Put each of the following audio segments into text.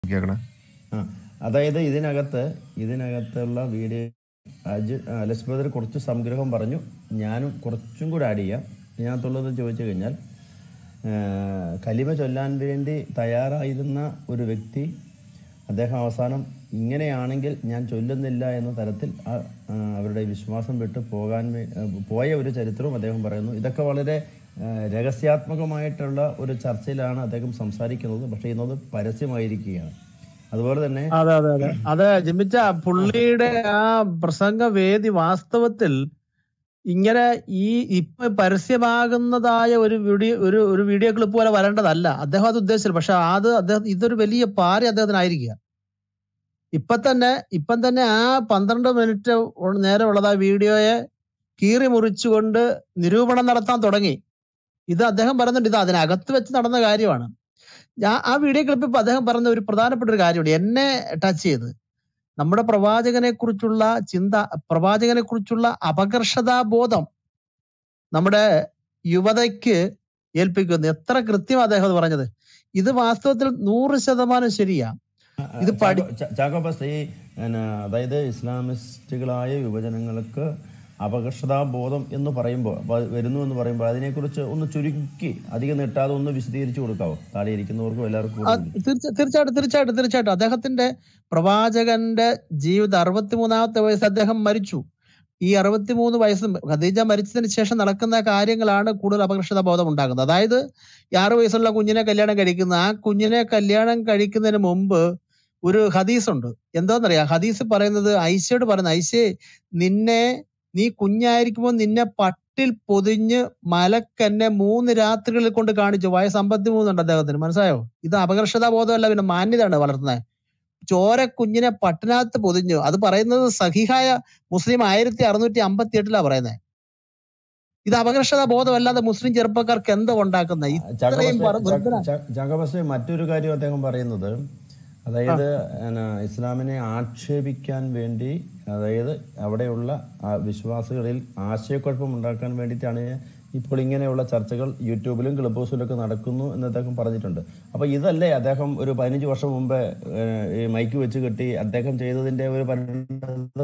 കേൾക്കണേ ആ അതായത് ഇതിനകത്ത് ഇതിനകത്തുള്ള വീഡിയോ അജ് അലസ് ബ്രദർ കുറച്ച് സംഗ്രഹം പറഞ്ഞു ഞാനും കുറച്ചും കൂടെ ആഡ് ചെയ്യാം ഇതിനകത്തുള്ളത് ചോദിച്ചു കഴിഞ്ഞാൽ ആ, കലിമ ചൊല്ലാൻ വേണ്ടി തയ്യാറായിരുന്ന ഒരു വ്യക്തി അദ്ദേഹം അവസാനം ഇങ്ങനെയാണെങ്കിൽ ഞാൻ ചൊല്ലുന്നില്ല എന്ന തരത്തിൽ ആ- ആ, അവരുടെ വിശ്വാസം വിട്ട് പോകാൻ വേ- ആ, പോയ ഒരു ചരിത്രവും അദ്ദേഹം പറയുന്നു ഇതൊക്കെ വളരെ ആ, രഹസ്യാത്മകമായിട്ടുള്ള ഒരു ചർച്ചയിലാണ് അദ്ദേഹം സംസാരിക്കുന്നത് പക്ഷേ ഇന്നത് പരസ്യമായിരിക്കുകയാണ് അതുപോലെ തന്നെ അതെ അതെ അതെ അതെ ജിമ്മിച്ച പുള്ളിയുടെ ആ പ്രസംഗ വേദി വാസ്തവത്തിൽ ഇങ്ങനെ ഈ ഇപ്പൊ പരസ്യമാകുന്നതായ ഒരു വീഡിയോ ഒരു ഒരു വീഡിയോ ക്ലിപ്പ് പോലെ വരേണ്ടതല്ല അദ്ദേഹം അത് ഉദ്ദേശിച്ചത് പക്ഷെ അത് അദ്ദേഹം ഇതൊരു വലിയ പാരി അദ്ദേഹത്തിനായിരിക്കുക ഇപ്പൊ തന്നെ ഇപ്പം തന്നെ ആ പന്ത്രണ്ട് മിനിറ്റ് നേരമുള്ളത് ആ വീഡിയോയെ കീറി മുറിച്ചുകൊണ്ട് നിരൂപണം നടത്താൻ തുടങ്ങി ഇത് അദ്ദേഹം പറയുന്നുണ്ട് ഇത് അതിനകത്ത് വെച്ച് നടന്ന കാര്യമാണ് ഞാൻ ആ വീഡിയോ ക്ലിപ്പിൽ ഇപ്പൊ അദ്ദേഹം പറഞ്ഞ ഒരു പ്രധാനപ്പെട്ട ഒരു കാര്യമുണ്ട് എന്നെ ടച്ച് ചെയ്ത് നമ്മുടെ പ്രവാചകനെ കുറിച്ചുള്ള ചിന്ത പ്രവാചകനെ കുറിച്ചുള്ള അപകർഷതാബോധം നമ്മുടെ യുവതയ്ക്ക് ഏൽപ്പിക്കുന്നു എത്ര കൃത്യം അദ്ദേഹം അത് പറഞ്ഞത് ഇത് വാസ്തവത്തിൽ നൂറ് ശതമാനം ശരിയാ ഇത് പഠി ചാക്കോ- ചാ- ചാക്കോ പാസ്റ്റർ, ഈ എന്നാ, അതായത് ഇസ്ലാമിസ്റ്റുകളായ യുവജനങ്ങൾക്ക് അപകർഷതാബോധം എന്ന് പറയുമ്പോൾ വ- വരുന്നു എന്ന് പറയുമ്പോൾ അതിനെക്കുറിച്ച് ഒന്ന് ചുരുക്കി അധികം നീട്ടാതെ ഒന്ന് വിശദീകരിച്ചു കൊടുക്കാവോ താഴെ ഇരിക്കുന്നവർക്കും എല്ലാവർക്കും ആ, കൂടി തീർച്ച- തീർച്ചയായിട്ടും തീർച്ചയായിട്ടും തീർച്ചയായിട്ടും അദ്ദേഹത്തിന്റെ പ്രവാചകന്റെ ജീവിതം അറുപത്തിമൂന്നാമത്തെ വയസ്സ് അദ്ദേഹം മരിച്ചു ഈ അറുപത്തിമൂന്ന് വയസ്സ് ഖദീജ മരിച്ചതിന് ശേഷം നടക്കുന്ന കാര്യങ്ങളാണ് കൂടുതൽ അപകർഷത ബോധം ഉണ്ടാകുന്നത് അതായത് ഈ ആറ് വയസ്സുള്ള കുഞ്ഞിനെ കല്യാണം കഴിക്കുന്ന ആ കുഞ്ഞിനെ കല്യാണം കഴിക്കുന്നതിന് മുമ്പ് ഒരു ഹദീസ് ഉണ്ട് എന്താന്നറിയാം ഹദീസ് പറയുന്നത് ഐശയോട് പറയുന്നത് ഐശേ നിന്നെ നീ കുഞ്ഞായിരിക്കുമ്പോൾ നിന്നെ പട്ടിൽ പൊതിഞ്ഞ് മലക്കെന്നെ മൂന്ന് രാത്രികളിൽ കൊണ്ട് കാണിച്ചു വയസ്സ് അമ്പത്തിമൂന്നുണ്ട് അദ്ദേഹത്തിന് മനസ്സിലായോ ഇത് അപകർഷതാ ബോധമല്ല പിന്നെ മാന്യതയാണ് വളർത്തുന്നത് ചോര കുഞ്ഞിനെ പട്ടിനകത്ത് പൊതിഞ്ഞു അത് പറയുന്നത് സഹിഹായ മുസ്ലിം ആയിരത്തി അറുന്നൂറ്റി അമ്പത്തി എട്ടിലാ പറയുന്നത് ഇത് അപകർഷതാ ബോധമല്ലാതെ മുസ്ലിം ചെറുപ്പക്കാർക്ക് എന്തോ ഉണ്ടാക്കുന്നത് ഇത്രയും പറ- വൃദ്ധന- ജാഗബസ് മറ്റൊരു കാര്യം അദ്ദേഹം പറയുന്നത് അതായത് എന്നാ, ഇസ്ലാമിനെ ആക്ഷേപിക്കാൻ വേണ്ടി അതായത് അവിടെയുള്ള ആ വിശ്വാസികളിൽ ആശയക്കുഴപ്പം ഉണ്ടാക്കാൻ വേണ്ടിയിട്ടാണ് ഇപ്പോൾ ഇങ്ങനെയുള്ള ചർച്ചകൾ യൂട്യൂബിലും ക്ലബ് ഹൗസിലൊക്കെ നടക്കുന്നു എന്ന് അദ്ദേഹം പറഞ്ഞിട്ടുണ്ട് അപ്പൊ ഇതല്ലേ അദ്ദേഹം ഒരു പതിനഞ്ച് വർഷം മുമ്പ് ഏഹ്, ഈ മൈക്ക് വെച്ച് കെട്ടി അദ്ദേഹം ചെയ്തതിന്റെ ഒരു പരിണത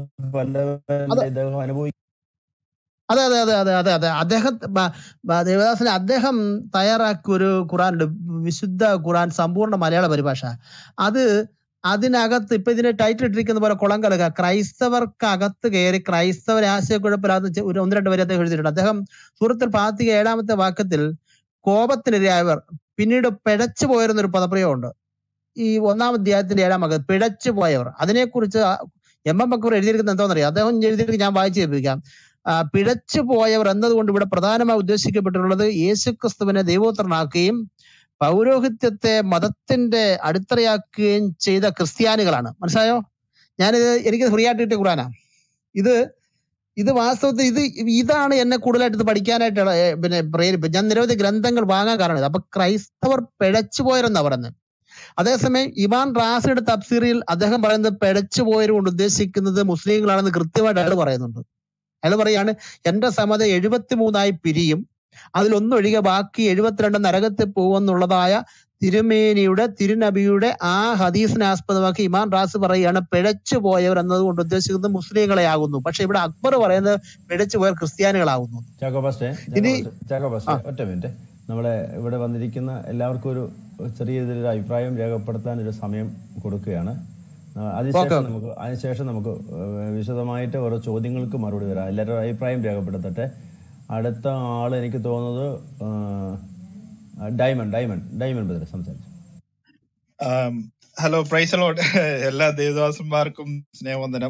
ഫലമല്ലേ ഇദ്ദേഹം അനുഭവിക്കും അതെ അതെ അതെ അതെ അതെ അതെ അദ്ദേഹം ബ- ബ- ദേവദാസന് അദ്ദേഹം തയ്യാറാക്കിയ ഒരു ഖുറാൻ ഉണ്ട് വിശുദ്ധ ഖുറാൻ സമ്പൂർണ്ണ മലയാള പരിഭാഷ അത് അതിനകത്ത് ഇപ്പൊ ഇതിന് ടൈറ്റിൽ ഇട്ടിരിക്കുന്ന പോലെ കുളം കലക ക്രൈസ്തവർക്ക് അകത്ത് കയറി ക്രൈസ്തവരെ ആശയക്കുഴപ്പമില്ലാതെ ചെ- ഒരു ഒന്ന് രണ്ട് വരെ അദ്ദേഹം എഴുതിയിട്ടുണ്ട് അദ്ദേഹം സൂറത്തിൽ പാത്തിക ഏഴാമത്തെ വാക്യത്തിൽ കോപത്തിനിരയായവർ പിന്നീട് പിഴച്ചു പോയിരുന്ന ഒരു പദപ്രയോഗമുണ്ട് ഈ ഒന്നാം അധ്യായത്തിന്റെ ഏഴാം ഭാഗത്ത് പിഴച്ചു പോയവർ അതിനെക്കുറിച്ച് ആ എം എം ബക്കൂർ എഴുതിയിരിക്കുന്നത് എന്താണെന്നറിയാം അദ്ദേഹം എഴുതിയിരിക്കുന്നത് ഞാൻ വായിച്ചു കേൾപ്പിക്കാം ആ, പിഴച്ചു പോയവർ എന്നതുകൊണ്ട് ഇവിടെ പ്രധാനമായി ഉദ്ദേശിക്കപ്പെട്ടിട്ടുള്ളത് യേശുക്രിസ്തുവിനെ ദൈവോത്രനാക്കുകയും പൗരോഹിത്യത്തെ മതത്തിന്റെ അടിത്തറയാക്കുകയും ചെയ്ത ക്രിസ്ത്യാനികളാണ് മനസ്സിലായോ ഞാനിത് എനിക്ക് ഫ്രീ ആയിട്ട് കിട്ടിയ ഖുറാനാ ഇത് ഇത് വാസ്തവത്തിൽ ഇത് ഇതാണ് എന്നെ കൂടുതലായിട്ട് ഇത് പഠിക്കാനായിട്ട് ഇള- ഏ, പിന്നെ പ്രേരിപ്പിച്ചത് ഞാൻ നിരവധി ഗ്രന്ഥങ്ങൾ വാങ്ങാൻ കാരണം ഇത് അപ്പൊ ക്രൈസ്തവർ പിഴച്ചു പോയരെന്നാ പറയുന്നത് അതേസമയം ഇമാൻ റാസിയുടെ തഫ്സീറിൽ അദ്ദേഹം പറയുന്നത് പിഴച്ചു പോയവർ കൊണ്ട് ഉദ്ദേശിക്കുന്നത് മുസ്ലിങ്ങളാണെന്ന് കൃത്യമായിട്ട് അയാൾ പറയുന്നുണ്ട് അയാൾ പറയാണ് എന്റെ സമത എഴുപത്തിമൂന്നായി പിരിയും അതിലൊന്നൊഴികെ ബാക്കി എഴുപത്തിരണ്ട് നരകത്തിൽ പോകുമെന്നുള്ളതായ തിരുമേനിയുടെ തിരുനബിയുടെ ആ ഹദീസിനെ ആസ്പദമാക്കി ഇമാൻ റാസ് പറയുകയാണ് പിഴച്ചു പോയവർ എന്നതുകൊണ്ട് ഉദ്ദേശിക്കുന്നത് മുസ്ലിങ്ങളെ ആകുന്നു പക്ഷെ ഇവിടെ അക്ബർ പറയുന്നത് പിഴച്ചു പോയവർ ക്രിസ്ത്യാനികളാകുന്നു ചാക്കോ പാസ്റ്റേ ഇനി- ചാക്കോ പാസ്റ്റേ, ചാക്കോ പാസ്റ്റേ ഒറ്റ മിനിറ്റ് നമ്മളെ ഇവിടെ വന്നിരിക്കുന്ന എല്ലാവർക്കും ഒരു ചെറിയ രീതിയിലൊരു അഭിപ്രായം രേഖപ്പെടുത്താൻ ഒരു സമയം കൊടുക്കുകയാണ് ആ, അതിനുശേഷം നമുക്ക് അതിനുശേഷം നമുക്ക് ഏഹ്, വിശദമായിട്ട് ഓരോ ചോദ്യങ്ങൾക്ക് മറുപടി വരാം എല്ലാവരും അഭിപ്രായം രേഖപ്പെടുത്തട്ടെ അടുത്ത ആൾ എനിക്ക് തോന്നുന്നത് ആ, ഡയമണ്ട് ഡയമണ്ട് ഡയമണ്ട് ബ്രദർ സംസാരിച്ചു ആം, ഹലോ പ്രൈസ് ലോഡ് എല്ലാ ദേവദാസന്മാർക്കും സ്നേഹവന്ദനം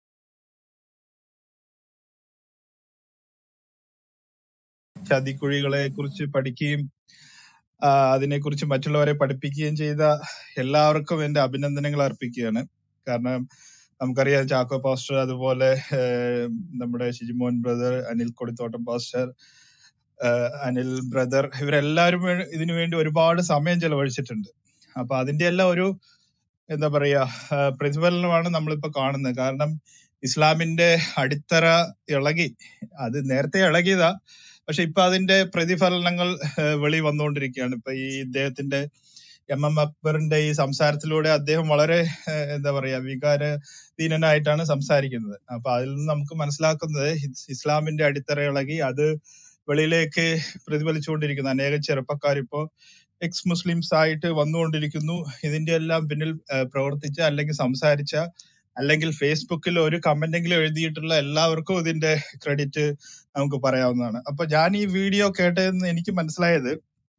ചതിക്കുഴികളെ കുറിച്ച് പഠിക്കുകയും ആ, അതിനെക്കുറിച്ച് മറ്റുള്ളവരെ പഠിപ്പിക്കുകയും ചെയ്ത എല്ലാവർക്കും എന്റെ അഭിനന്ദനങ്ങൾ അർപ്പിക്കുകയാണ് കാരണം നമുക്കറിയാം ചാക്കോ പാസ്റ്റർ അതുപോലെ ഏഹ്, നമ്മുടെ ഷിജിമോൻ ബ്രദർ അനിൽ കൊടിത്തോട്ടം പാസ്റ്റർ ഏഹ്, അനിൽ ബ്രദർ ഇവരെല്ലാവരും വേ- ഇതിനു വേണ്ടി ഒരുപാട് സമയം ചെലവഴിച്ചിട്ടുണ്ട് അപ്പൊ അതിന്റെ എല്ലാം ഒരു എന്താ പറയാ ആ, പ്രതിഫലനമാണ് നമ്മളിപ്പോ കാണുന്നത് കാരണം ഇസ്ലാമിന്റെ അടിത്തറ ഇളകി അത് നേരത്തെ ഇളകിയതാ പക്ഷെ ഇപ്പൊ അതിന്റെ പ്രതിഫലനങ്ങൾ ഏഹ്, വെളി വന്നുകൊണ്ടിരിക്കുകയാണ് ഇപ്പൊ ഈ ഇദ്ദേഹത്തിന്റെ എം എം അക്ബറിന്റെ ഈ സംസാരത്തിലൂടെ അദ്ദേഹം വളരെ ഏഹ്, എന്താ പറയാ വികാരധീനനായിട്ടാണ് സംസാരിക്കുന്നത് അപ്പൊ അതിൽ നിന്ന് നമുക്ക് മനസ്സിലാക്കുന്നത് ഇസ് ഇസ്ലാമിന്റെ അടിത്തറ ഇളകി അത് വെളിയിലേക്ക് പ്രതിഫലിച്ചുകൊണ്ടിരിക്കുന്നു അനേകം ചെറുപ്പക്കാർ ഇപ്പോ എക്സ് മുസ്ലിംസ് ആയിട്ട് വന്നുകൊണ്ടിരിക്കുന്നു ഇതിന്റെ എല്ലാം പിന്നിൽ ഏഹ്, പ്രവർത്തിച്ച അല്ലെങ്കിൽ സംസാരിച്ച അല്ലെങ്കിൽ ഫേസ്ബുക്കിൽ ഒരു കമന്റെങ്കിലും എഴുതിയിട്ടുള്ള എല്ലാവർക്കും ഇതിന്റെ ക്രെഡിറ്റ് നമുക്ക് പറയാവുന്നതാണ് അപ്പൊ ഞാൻ ഈ വീഡിയോ കേട്ടതെന്ന് എനിക്ക് മനസ്സിലായത്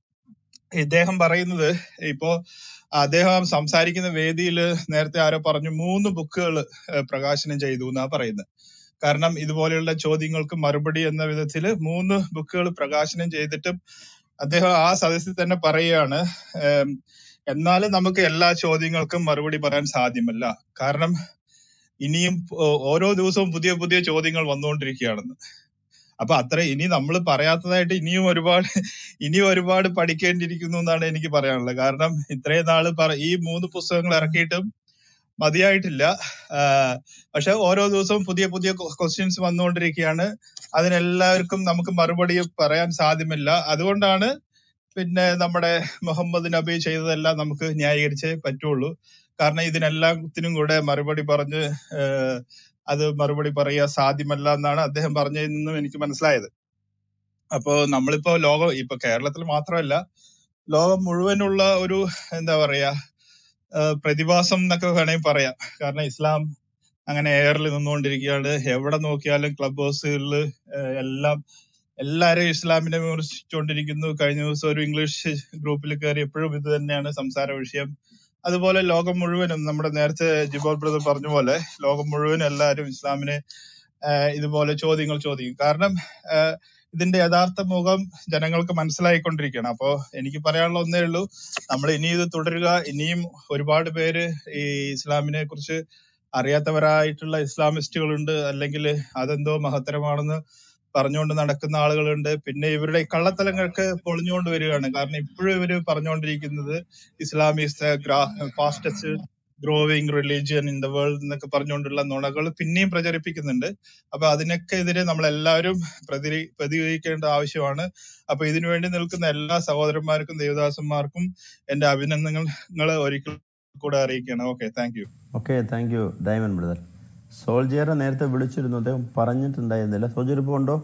ഇദ്ദേഹം പറയുന്നത് ഇപ്പോ അദ്ദേഹം സംസാരിക്കുന്ന വേദിയിൽ നേരത്തെ ആരോ പറഞ്ഞു മൂന്ന് ബുക്കുകൾ പ്രകാശനം ചെയ്തു എന്നാ പറയുന്നത് കാരണം ഇതുപോലെയുള്ള ചോദ്യങ്ങൾക്ക് മറുപടി എന്ന വിധത്തിൽ മൂന്ന് ബുക്കുകൾ പ്രകാശനം ചെയ്തിട്ടും അദ്ദേഹം ആ സദസ്സിൽ തന്നെ പറയുകയാണ് ഏം, എന്നാലും നമുക്ക് എല്ലാ ചോദ്യങ്ങൾക്കും മറുപടി പറയാൻ സാധ്യമല്ല കാരണം ഇനിയും ഓ- ഓരോ ദിവസവും പുതിയ പുതിയ ചോദ്യങ്ങൾ വന്നുകൊണ്ടിരിക്കുകയാണെന്ന് അപ്പൊ അത്ര ഇനി നമ്മൾ പറയാത്തതായിട്ട് ഇനിയും ഒരുപാട് ഇനിയും ഒരുപാട് പഠിക്കേണ്ടിയിരിക്കുന്നു എന്നാണ് എനിക്ക് പറയാനുള്ളത് കാരണം ഇത്രയും നാള് പറ- ഈ മൂന്ന് പുസ്തകങ്ങൾ ഇറക്കിയിട്ടും മതിയായിട്ടില്ല ആഹ് പക്ഷെ ഓരോ ദിവസവും പുതിയ പുതിയ ക്വസ്റ്റ്യൻസ് വന്നുകൊണ്ടിരിക്കുകയാണ് അതിനെല്ലാവർക്കും നമുക്ക് മറുപടി പറയാൻ സാധ്യമല്ല അതുകൊണ്ടാണ് പിന്നെ നമ്മുടെ മുഹമ്മദ് നബി ചെയ്തതെല്ലാം നമുക്ക് ന്യായീകരിച്ചേ പറ്റുള്ളൂ കാരണം ഇതിനെല്ലാത്തിനും കൂടെ മറുപടി പറഞ്ഞ് ഏഹ് അത് മറുപടി പറയുക സാധ്യമല്ല എന്നാണ് അദ്ദേഹം പറഞ്ഞതിൽ നിന്നും എനിക്ക് മനസ്സിലായത് അപ്പോ നമ്മളിപ്പോ ലോകം ഇപ്പൊ കേരളത്തിൽ മാത്രമല്ല ലോകം മുഴുവനുള്ള ഒരു എന്താ പറയാ ഏഹ് പ്രതിഭാസം എന്നൊക്കെ വേണമെങ്കിൽ പറയാം കാരണം ഇസ്ലാം അങ്ങനെ എയറിൽ നിന്നുകൊണ്ടിരിക്കുകയാണ് എവിടെ നോക്കിയാലും ക്ലബ് ഹൗസുകളിൽ എല്ലാം എല്ലാരും ഇസ്ലാമിനെ വിമർശിച്ചുകൊണ്ടിരിക്കുന്നു കഴിഞ്ഞ ദിവസം ഒരു ഇംഗ്ലീഷ് ഗ്രൂപ്പിൽ കയറി എപ്പോഴും ഇത് തന്നെയാണ് സംസാര വിഷയം അതുപോലെ ലോകം മുഴുവനും നമ്മുടെ നേരത്തെ ജിബോൽ ബ്രദർ പറഞ്ഞ പോലെ ലോകം മുഴുവൻ എല്ലാവരും ഇസ്ലാമിനെ ആഹ് ഇതുപോലെ ചോദ്യങ്ങൾ ചോദിക്കും കാരണം ആഹ് ഇതിന്റെ യഥാർത്ഥ മുഖം ജനങ്ങൾക്ക് മനസ്സിലായിക്കൊണ്ടിരിക്കുകയാണ് അപ്പോ എനിക്ക് പറയാനുള്ള ഒന്നേ ഉള്ളൂ നമ്മൾ ഇനി ഇത് തുടരുക ഇനിയും ഒരുപാട് പേര് ഈ ഇസ്ലാമിനെ കുറിച്ച് അറിയാത്തവരായിട്ടുള്ള ഇസ്ലാമിസ്റ്റുകളുണ്ട് അല്ലെങ്കിൽ അതെന്തോ മഹത്തരമാണെന്ന് പറഞ്ഞുകൊണ്ട് നടക്കുന്ന ആളുകളുണ്ട് പിന്നെ ഇവരുടെ ഈ കള്ളത്തലങ്ങൾക്ക് പൊളിഞ്ഞുകൊണ്ട് വരികയാണ് കാരണം ഇപ്പോഴും ഇവര് പറഞ്ഞുകൊണ്ടിരിക്കുന്നത് Islam is the fastest growing religion in the world എന്നൊക്കെ പറഞ്ഞുകൊണ്ടുള്ള നുണകൾ പിന്നെയും പ്രചരിപ്പിക്കുന്നുണ്ട് അപ്പൊ അതിനൊക്കെ എതിരെ നമ്മൾ എല്ലാവരും പ്രതി പ്രതികരിക്കേണ്ട ആവശ്യമാണ് അപ്പൊ ഇതിനു വേണ്ടി നിൽക്കുന്ന എല്ലാ സഹോദരന്മാർക്കും ദേവദാസന്മാർക്കും എന്റെ അഭിനന്ദനങ്ങൾ ഒരിക്കൽ കൂടെ അറിയിക്കുകയാണ് okay thank you okay thank you diamond brother സോൾജിയറെ നേരത്തെ വിളിച്ചിരുന്നു അദ്ദേഹം പറഞ്ഞിട്ടുണ്ടായിരുന്നില്ല സോൾജിയർ ഇപ്പോൾ ഉണ്ടോ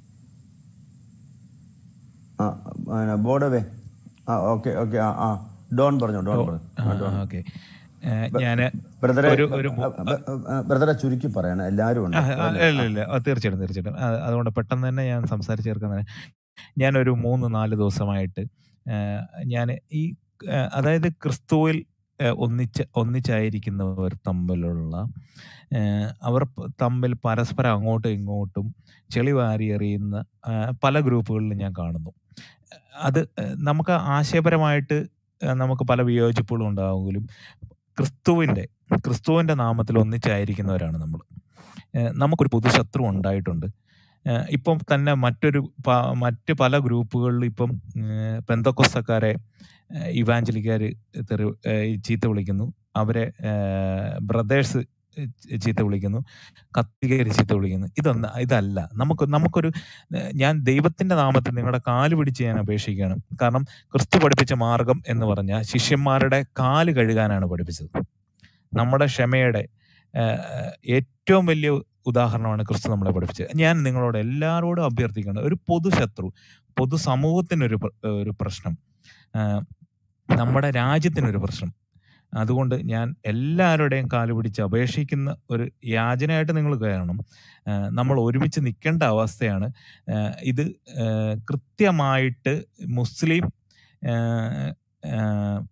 ആ ബോർഡവേ ആ ഓക്കെ ഓക്കെ ആ ആ ഡോൺ പറഞ്ഞു ഡോൺ പറഞ്ഞു ആ, ഡോൺ ഓക്കെ ഞാൻ ബ്രദറെ ഒരു ഒരു മു- ബ്രദറെ ചുരുക്കി പറയണം എല്ലാവരും ഉണ്ട് ആ, ആ, ഇല്ല ഇല്ല ആ, തീർച്ചയായിട്ടും തീർച്ചയായിട്ടും ആ, അതുകൊണ്ട് പെട്ടെന്ന് തന്നെ ഞാൻ സംസാരിച്ച് ചേർക്കാൻ ഞാനൊരു മൂന്ന് നാല് ദിവസമായിട്ട് ഞാൻ ഈ ആ, അതായത് ക്രിസ്തുവിൽ ആ, ഒന്നിച്ച് ഒന്നിച്ചായിരിക്കുന്നവർ തമ്മിലുള്ള ആ, അവർ പ- തമ്മിൽ പരസ്പരം അങ്ങോട്ടും ഇങ്ങോട്ടും ചെളി വാരി എറിയുന്ന ആ, പല ഗ്രൂപ്പുകളിലും ഞാൻ കാണുന്നു അത് ആ, നമുക്ക് ആശയപരമായിട്ട് ആ, നമുക്ക് പല വിയോജിപ്പുകളും ഉണ്ടാവുമെങ്കിലും ക്രിസ്തുവിൻ്റെ ക്രിസ്തുവിൻ്റെ നാമത്തിൽ ഒന്നിച്ചായിരിക്കുന്നവരാണ് നമ്മൾ ഏഹ് നമുക്കൊരു പൊതു ശത്രു ഉണ്ടായിട്ടുണ്ട് ഏഹ് ഇപ്പം തന്നെ മറ്റൊരു പ- മറ്റ് പല ഗ്രൂപ്പുകളിൽ ഇപ്പം പെന്തക്കൊസ്തക്കാരെ ഇവാഞ്ചലിക്കാർ തെറി ഏഹ് ചീത്ത വിളിക്കുന്നു അവരെ ബ്രദേഴ്സ് ചീത്ത വിളിക്കുന്നു കത്തികര് ചീത്ത വിളിക്കുന്നു ഇതൊന്ന് ഇതല്ല നമുക്ക് നമുക്കൊരു ഏഹ് ഞാൻ ദൈവത്തിന്റെ നാമത്തിൽ നിങ്ങളുടെ കാല് പിടിച്ച് ഞാൻ അപേക്ഷിക്കുകയാണ് കാരണം ക്രിസ്തു പഠിപ്പിച്ച മാർഗം എന്ന് പറഞ്ഞാൽ ശിഷ്യന്മാരുടെ കാല് കഴുകാനാണ് പഠിപ്പിച്ചത് നമ്മുടെ ക്ഷമയുടെ ഏഹ്, ഏറ്റവും വലിയ ഉദാഹരണമാണ് ക്രിസ്തു നമ്മളെ പഠിപ്പിച്ചത് ഞാൻ നിങ്ങളോട് എല്ലാവരോടും അഭ്യർത്ഥിക്കുന്നത് ഒരു പൊതു ശത്രു പൊതു സമൂഹത്തിനൊരു പ്ര- ഒരു പ്രശ്നം ഏഹ്, നമ്മുടെ രാജ്യത്തിനൊരു പ്രശ്നം അതുകൊണ്ട് ഞാൻ എല്ലാവരുടെയും കാല് പിടിച്ച് അപേക്ഷിക്കുന്ന ഒരു യാചനയായിട്ട് നിങ്ങൾ കയറണം ഏഹ്, നമ്മൾ ഒരുമിച്ച് നിൽക്കേണ്ട അവസ്ഥയാണ് ഏഹ്, ഇത് ഏഹ്, കൃത്യമായിട്ട് മുസ്ലിം ഏഹ്, ഏഹ്,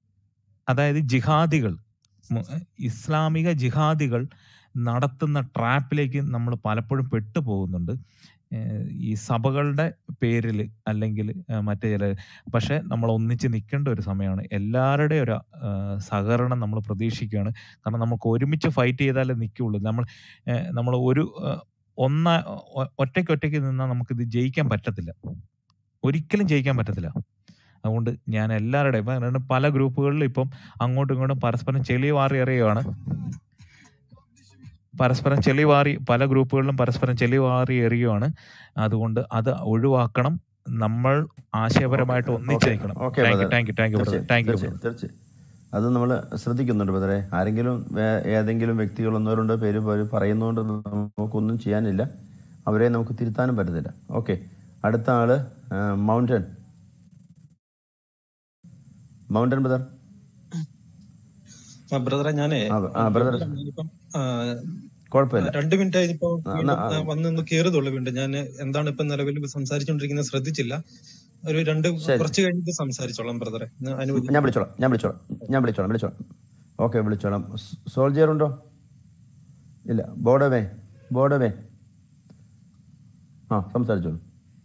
അതായത് ജിഹാദികൾ മു- ഇസ്ലാമിക ജിഹാദികൾ നടത്തുന്ന ട്രാപ്പിലേക്ക് നമ്മൾ പലപ്പോഴും പെട്ടുപോകുന്നുണ്ട് ഏഹ് ഈ സഭകളുടെ പേരിൽ അല്ലെങ്കിൽ ഏഹ് മറ്റേ ചില പക്ഷേ നമ്മൾ ഒന്നിച്ച് നിൽക്കേണ്ട ഒരു സമയമാണ് എല്ലാവരുടെയും ഒരു ഏഹ് സഹകരണം നമ്മൾ പ്രതീക്ഷിക്കുകയാണ് കാരണം നമുക്ക് ഒരുമിച്ച് ഫൈറ്റ് ചെയ്താലേ നിൽക്കുകയുള്ളൂ നമ്മൾ ഏഹ് നമ്മൾ ഒരു ഏഹ് ഒന്ന ഒ- ഒറ്റയ്ക്ക് ഒറ്റയ്ക്ക് നിന്നാൽ നമുക്കിത് ജയിക്കാൻ പറ്റത്തില്ല ഒരിക്കലും ജയിക്കാൻ പറ്റത്തില്ല അതുകൊണ്ട് ഞാൻ എല്ലാവരുടെയും ഇപ്പം കാരണം പല ഗ്രൂപ്പുകളിലും ഇപ്പം അങ്ങോട്ടും ഇങ്ങോട്ടും പരസ്പരം ചെളി വാറി എറിയുകയാണ് പരസ്പരം ചെളി വാറി പല ഗ്രൂപ്പുകളിലും പരസ്പരം ചെളി വാറി എറിയുകയാണ് അതുകൊണ്ട് അത് ഒഴിവാക്കണം നമ്മൾ ഓക്കെ ആശയപരമായിട്ട് ഒന്നിച്ച് ഓക്കെ നിൽക്കണം okay thank you brother thank you thank you brother തീർച്ചയായും താങ്ക് യു തീർച്ചയായും ബ്രദർ തീർച്ചയായും അത് നമ്മൾ ശ്രദ്ധിക്കുന്നുണ്ട് ബ്രദറെ ആരെങ്കിലും വേ- ഏതെങ്കിലും വ്യക്തികൾ ഒന്നോ രണ്ടോ പേര് പേര് പറയുന്നതുകൊണ്ട് നമുക്കൊന്നും ചെയ്യാനില്ല അവരെ നമുക്ക് തിരുത്താനും പറ്റത്തില്ല ഓക്കെ അടുത്ത ആള് മൗണ്ടൻ മൗണ്ടൻ ബ്രദർ ആ ബ്രദറെ ഞാനേ ആ ആ ബ്രദർ ഞാനിപ്പം ആ, കുഴപ്പമില്ല രണ്ട് മിനിറ്റ് ആയിപ്പോ ആ, വീണ്ടും എന്നാ, ആ, ആ, വന്നൊന്ന് കേറുന്നുള്ളൂ വീണ്ടും ഞാൻ എന്താണ് ഇപ്പൊ നിലവിൽ സംസാരിച്ചുകൊണ്ടിരിക്കുന്നത് ശ്രദ്ധിച്ചില്ല ഒരു രണ്ട് ശരി കുറച്ച് കഴിഞ്ഞിട്ട് സംസാരിച്ചോളാം ബ്രദറെ ഒന്ന് ഞാൻ അനുവദിക്കും വിളിച്ചോളാം ഞാൻ വിളിച്ചോളാം ഞാൻ വിളിച്ചോളാം വിളിച്ചോളാം ഓക്കെ വിളിച്ചോളാം സോൾജിയർ ഉണ്ടോ ഇല്ല ബോർഡവേ ബോർഡവേ ആ സംസാരിച്ചോളൂ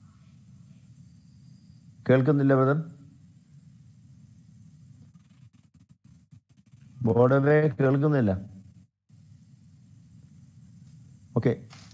കേൾക്കുന്നില്ല ബ്രദർ ബോർഡവേ കേൾക്കുന്നില്ല ഓക്കെ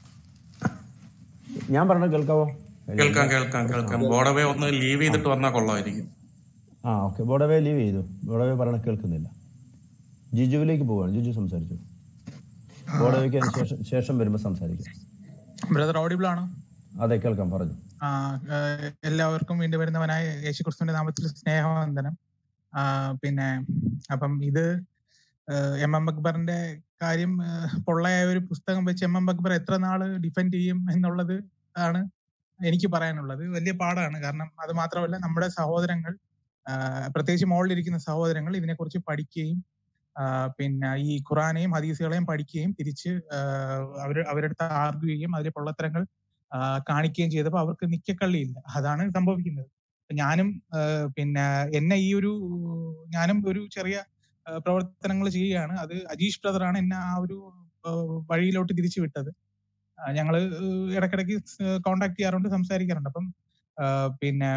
ഞാൻ പറഞ്ഞ കേൾക്കാവോ കേൾക്കാം കേൾക്കാം കേൾക്കാം ബോർഡവേ ഒന്ന് ലീവ് ചെയ്തിട്ട് വന്നാൽ കൊള്ളാമായിരിക്കും ആ ഓക്കെ ബോർഡവേ ലീവ് ചെയ്തു ബോർഡവേ പറയണ കേൾക്കുന്നില്ല ജിജുവിലേക്ക് പോവാണ് ജിജു സംസാരിച്ചു ബോർഡവേക്ക് അതിന് ശേഷം ശേഷം വരുമ്പോൾ സംസാരിക്കാം ബ്രദർ ഓഡിബിൾ ആണോ അതെ കേൾക്കാം പറഞ്ഞു ആ, ഏഹ് എല്ലാവർക്കും വീണ്ടും വരുന്നവനായ യേശു ക്രിസ്തുവിന്റെ നാമത്തിൽ സ്നേഹവന്ദനം ആ, പിന്നെ അപ്പം ഇത് ഏഹ് എം എം അക്ബറിന്റെ കാര്യം ഏഹ് പൊള്ളയായ ഒരു പുസ്തകം വെച്ച് എം എം അക്ബർ എത്ര നാള് ഡിഫെൻഡ് ചെയ്യും എന്നുള്ളത് ആണ് എനിക്ക് പറയാനുള്ളത് വലിയ പാടാണ് കാരണം അത് മാത്രമല്ല നമ്മുടെ സഹോദരങ്ങൾ ആ, പ്രത്യേകിച്ച് മുകളിലിരിക്കുന്ന സഹോദരങ്ങൾ ഇതിനെക്കുറിച്ച് പഠിക്കുകയും ആ, പിന്നെ ഈ ഖുറാനെയും ഹദീസുകളെയും പഠിക്കുകയും തിരിച്ച് അവർ അവരുടെ അടുത്ത് ആർഗ്യൂ ചെയ്യുകയും അതിലെ പൊള്ളത്തരങ്ങൾ ആ, കാണിക്കുകയും ചെയ്തപ്പോൾ അവർക്ക് നിക്കക്കള്ളിയില്ല അതാണ് സംഭവിക്കുന്നത് അപ്പൊ ഞാനും ആ, പിന്നെ എന്നെ ഈ ഒരു ഞാനും ഒരു ചെറിയ പ്രവർത്തനങ്ങൾ ചെയ്യുകയാണ് അത് അജീഷ് ബ്രദറാണ് എന്നെ ആ ഒരു ആ, വഴിയിലോട്ട് തിരിച്ചു വിട്ടത് ആ, ഞങ്ങള് ഇടയ്ക്കിടയ്ക്ക് കോണ്ടാക്ട് ചെയ്യാറുണ്ട് സംസാരിക്കാറുണ്ട് അപ്പം ആ, പിന്നെ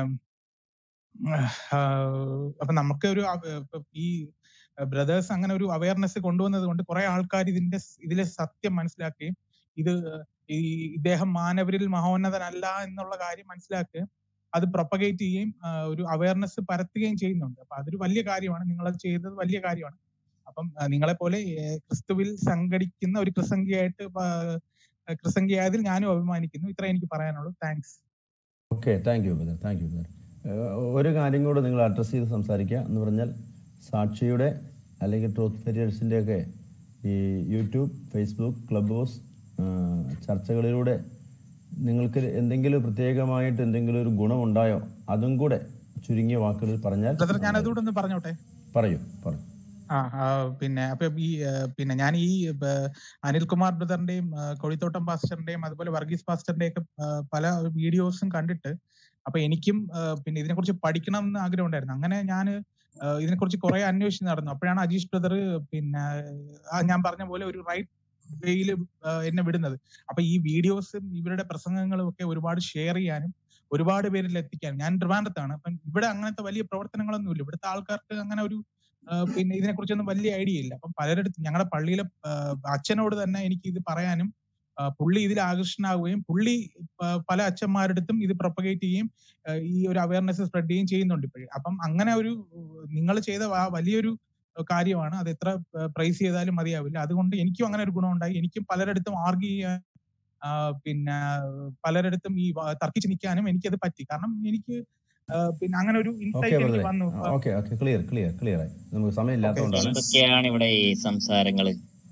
ആഹ് അപ്പൊ നമുക്ക് ഒരു അവ- ഇപ്പൊ ഈ ബ്രദേഴ്സ് അങ്ങനെ ഒരു അവയർനെസ് കൊണ്ടുവന്നത് കൊണ്ട് കുറെ ആൾക്കാർ ഇതിന്റെ സ് ഇതിലെ സത്യം മനസ്സിലാക്കുകയും ഇത് ഈ ഇദ്ദേഹം മാനവരിൽ മഹോന്നതനല്ല എന്നുള്ള കാര്യം മനസ്സിലാക്കുകയും അത് പ്രൊപ്പഗേറ്റ് ചെയ്യുകയും ആഹ് ഒരു അവയർനെസ് പരത്തുകയും ചെയ്യുന്നുണ്ട് അപ്പൊ അതൊരു വലിയ കാര്യമാണ് നിങ്ങൾ ചെയ്തത് വലിയ കാര്യമാണ് അപ്പം നിങ്ങളെ പോലെ ക്രിസ്തുവിൽ സംഘടിക്കുന്ന ഒരു ക്രിസംഗിയായിട്ട് പ- ക്രിസംഗിയായതിൽ ഞാനും അഭിമാനിക്കുന്നു ഇത്ര എനിക്ക് പറയാനുള്ളൂ thanks okay thank you brother thank you brother ഒരു കാര്യം കൂടെ നിങ്ങൾ അഡ്രസ്സ് ചെയ്ത് സംസാരിക്കുക എന്ന് പറഞ്ഞാൽ സാക്ഷിയുടെ അല്ലെങ്കിൽ ട്രൂത്ത് ഫെരിയേഴ്സിൻ്റെ ഒക്കെ ഈ യൂട്യൂബ് ഫേസ്ബുക്ക് ക്ലബ് ഹൗസ് ചർച്ചകളിലൂടെ നിങ്ങൾക്ക് എന്തെങ്കിലും പ്രത്യേകമായിട്ട് എന്തെങ്കിലും ഒരു ഗുണമുണ്ടായോ അതും കൂടെ ചുരുങ്ങിയ വാക്കുകളിൽ പറഞ്ഞാൽ ബ്രദർ ഞാൻ നന്നായിരിക്കും. അതുകൂടെ ഒന്ന് പറഞ്ഞോട്ടെ പറയൂ പറയൂ ആ ആ, പിന്നെ അപ്പൊ ഈ ആ, പിന്നെ ഞാൻ ഈ ബ, അനിൽകുമാർ ബ്രദറിന്റെയും ആ, കൊടിത്തോട്ടം പാസ്റ്ററിന്റെയും അതുപോലെ വർഗീസ് പാസ്റ്ററിന്റെയും ഒക്കെ ആ, പല വീഡിയോസും കണ്ടിട്ട് അപ്പൊ എനിക്കും ആ, പിന്നെ ഇതിനെക്കുറിച്ച് പഠിക്കണം എന്ന് ആഗ്രഹം ഉണ്ടായിരുന്നു അങ്ങനെ ഞാൻ ഇതിനെക്കുറിച്ച് കുറെ അന്വേഷിച്ച് നടന്നു അപ്പോഴാണ് അജീഷ് ബ്രദർ പിന്നെ ആ ഞാൻ പറഞ്ഞ പോലെ ഒരു റൈറ്റ് വേയിൽ എന്നെ വിടുന്നത് അപ്പൊ ഈ വീഡിയോസും ഇവരുടെ പ്രസംഗങ്ങളും ഒക്കെ ഒരുപാട് ഷെയർ ചെയ്യാനും ഒരുപാട് പേരിൽ എത്തിക്കാനും ഞാൻ ട്രിവാൻഡത്താണ് അപ്പം ഇവിടെ അങ്ങനത്തെ വലിയ പ്രവർത്തനങ്ങളൊന്നുമില്ല ഇവിടുത്തെ ആൾക്കാർക്ക് അങ്ങനെ ഒരു ആ, പിന്നെ ഇതിനെക്കുറിച്ചൊന്നും വലിയ ഐഡിയ ഇല്ല അപ്പം പലരിടത്തും ഞങ്ങളുടെ പള്ളിയിലെ ആ, അച്ഛനോട് തന്നെ എനിക്ക് ഇത് പറയാനും ആ, പുള്ളി ഇതിൽ ആകർഷണാവുകയും പുള്ളി പ- പല അച്ഛന്മാരുടെ ഇത് പ്രൊപ്പഗേറ്റ് ചെയ്യുകയും ആ, ഈ ഒരു അവയർനെസ് സ്പ്രെഡ് ചെയ്യുകയും ചെയ്യുന്നുണ്ട് ഇപ്പോഴും അപ്പം അങ്ങനെ ഒരു നിങ്ങൾ ചെയ്ത ആ വലിയൊരു കാര്യമാണ് അത് എത്ര പ്രൈസ് ചെയ്താലും മതിയാവില്ല അതുകൊണ്ട് എനിക്കും അങ്ങനെ ഒരു ഗുണമുണ്ടായി എനിക്കും പലരിടത്തും ആർഗ്യൂ ചെയ്യാൻ ആ, പിന്നെ പലരിടത്തും ഈ വ- തർക്കിച്ച് നിൽക്കാനും എനിക്കത് പറ്റി കാരണം എനിക്ക് ആ, പിന്നെ അങ്ങനെ ഒരു ഓക്കെ ഇൻസൈറ്റ് എനിക്ക് ബ്രദറെ വന്നു okay okay clear clear clear ആയി നമുക്ക് സമയമില്ലാത്തതുകൊണ്ടാണ് എന്തൊക്കെയാണ് ഇവിടെ ഈ സംസാരങ്ങള്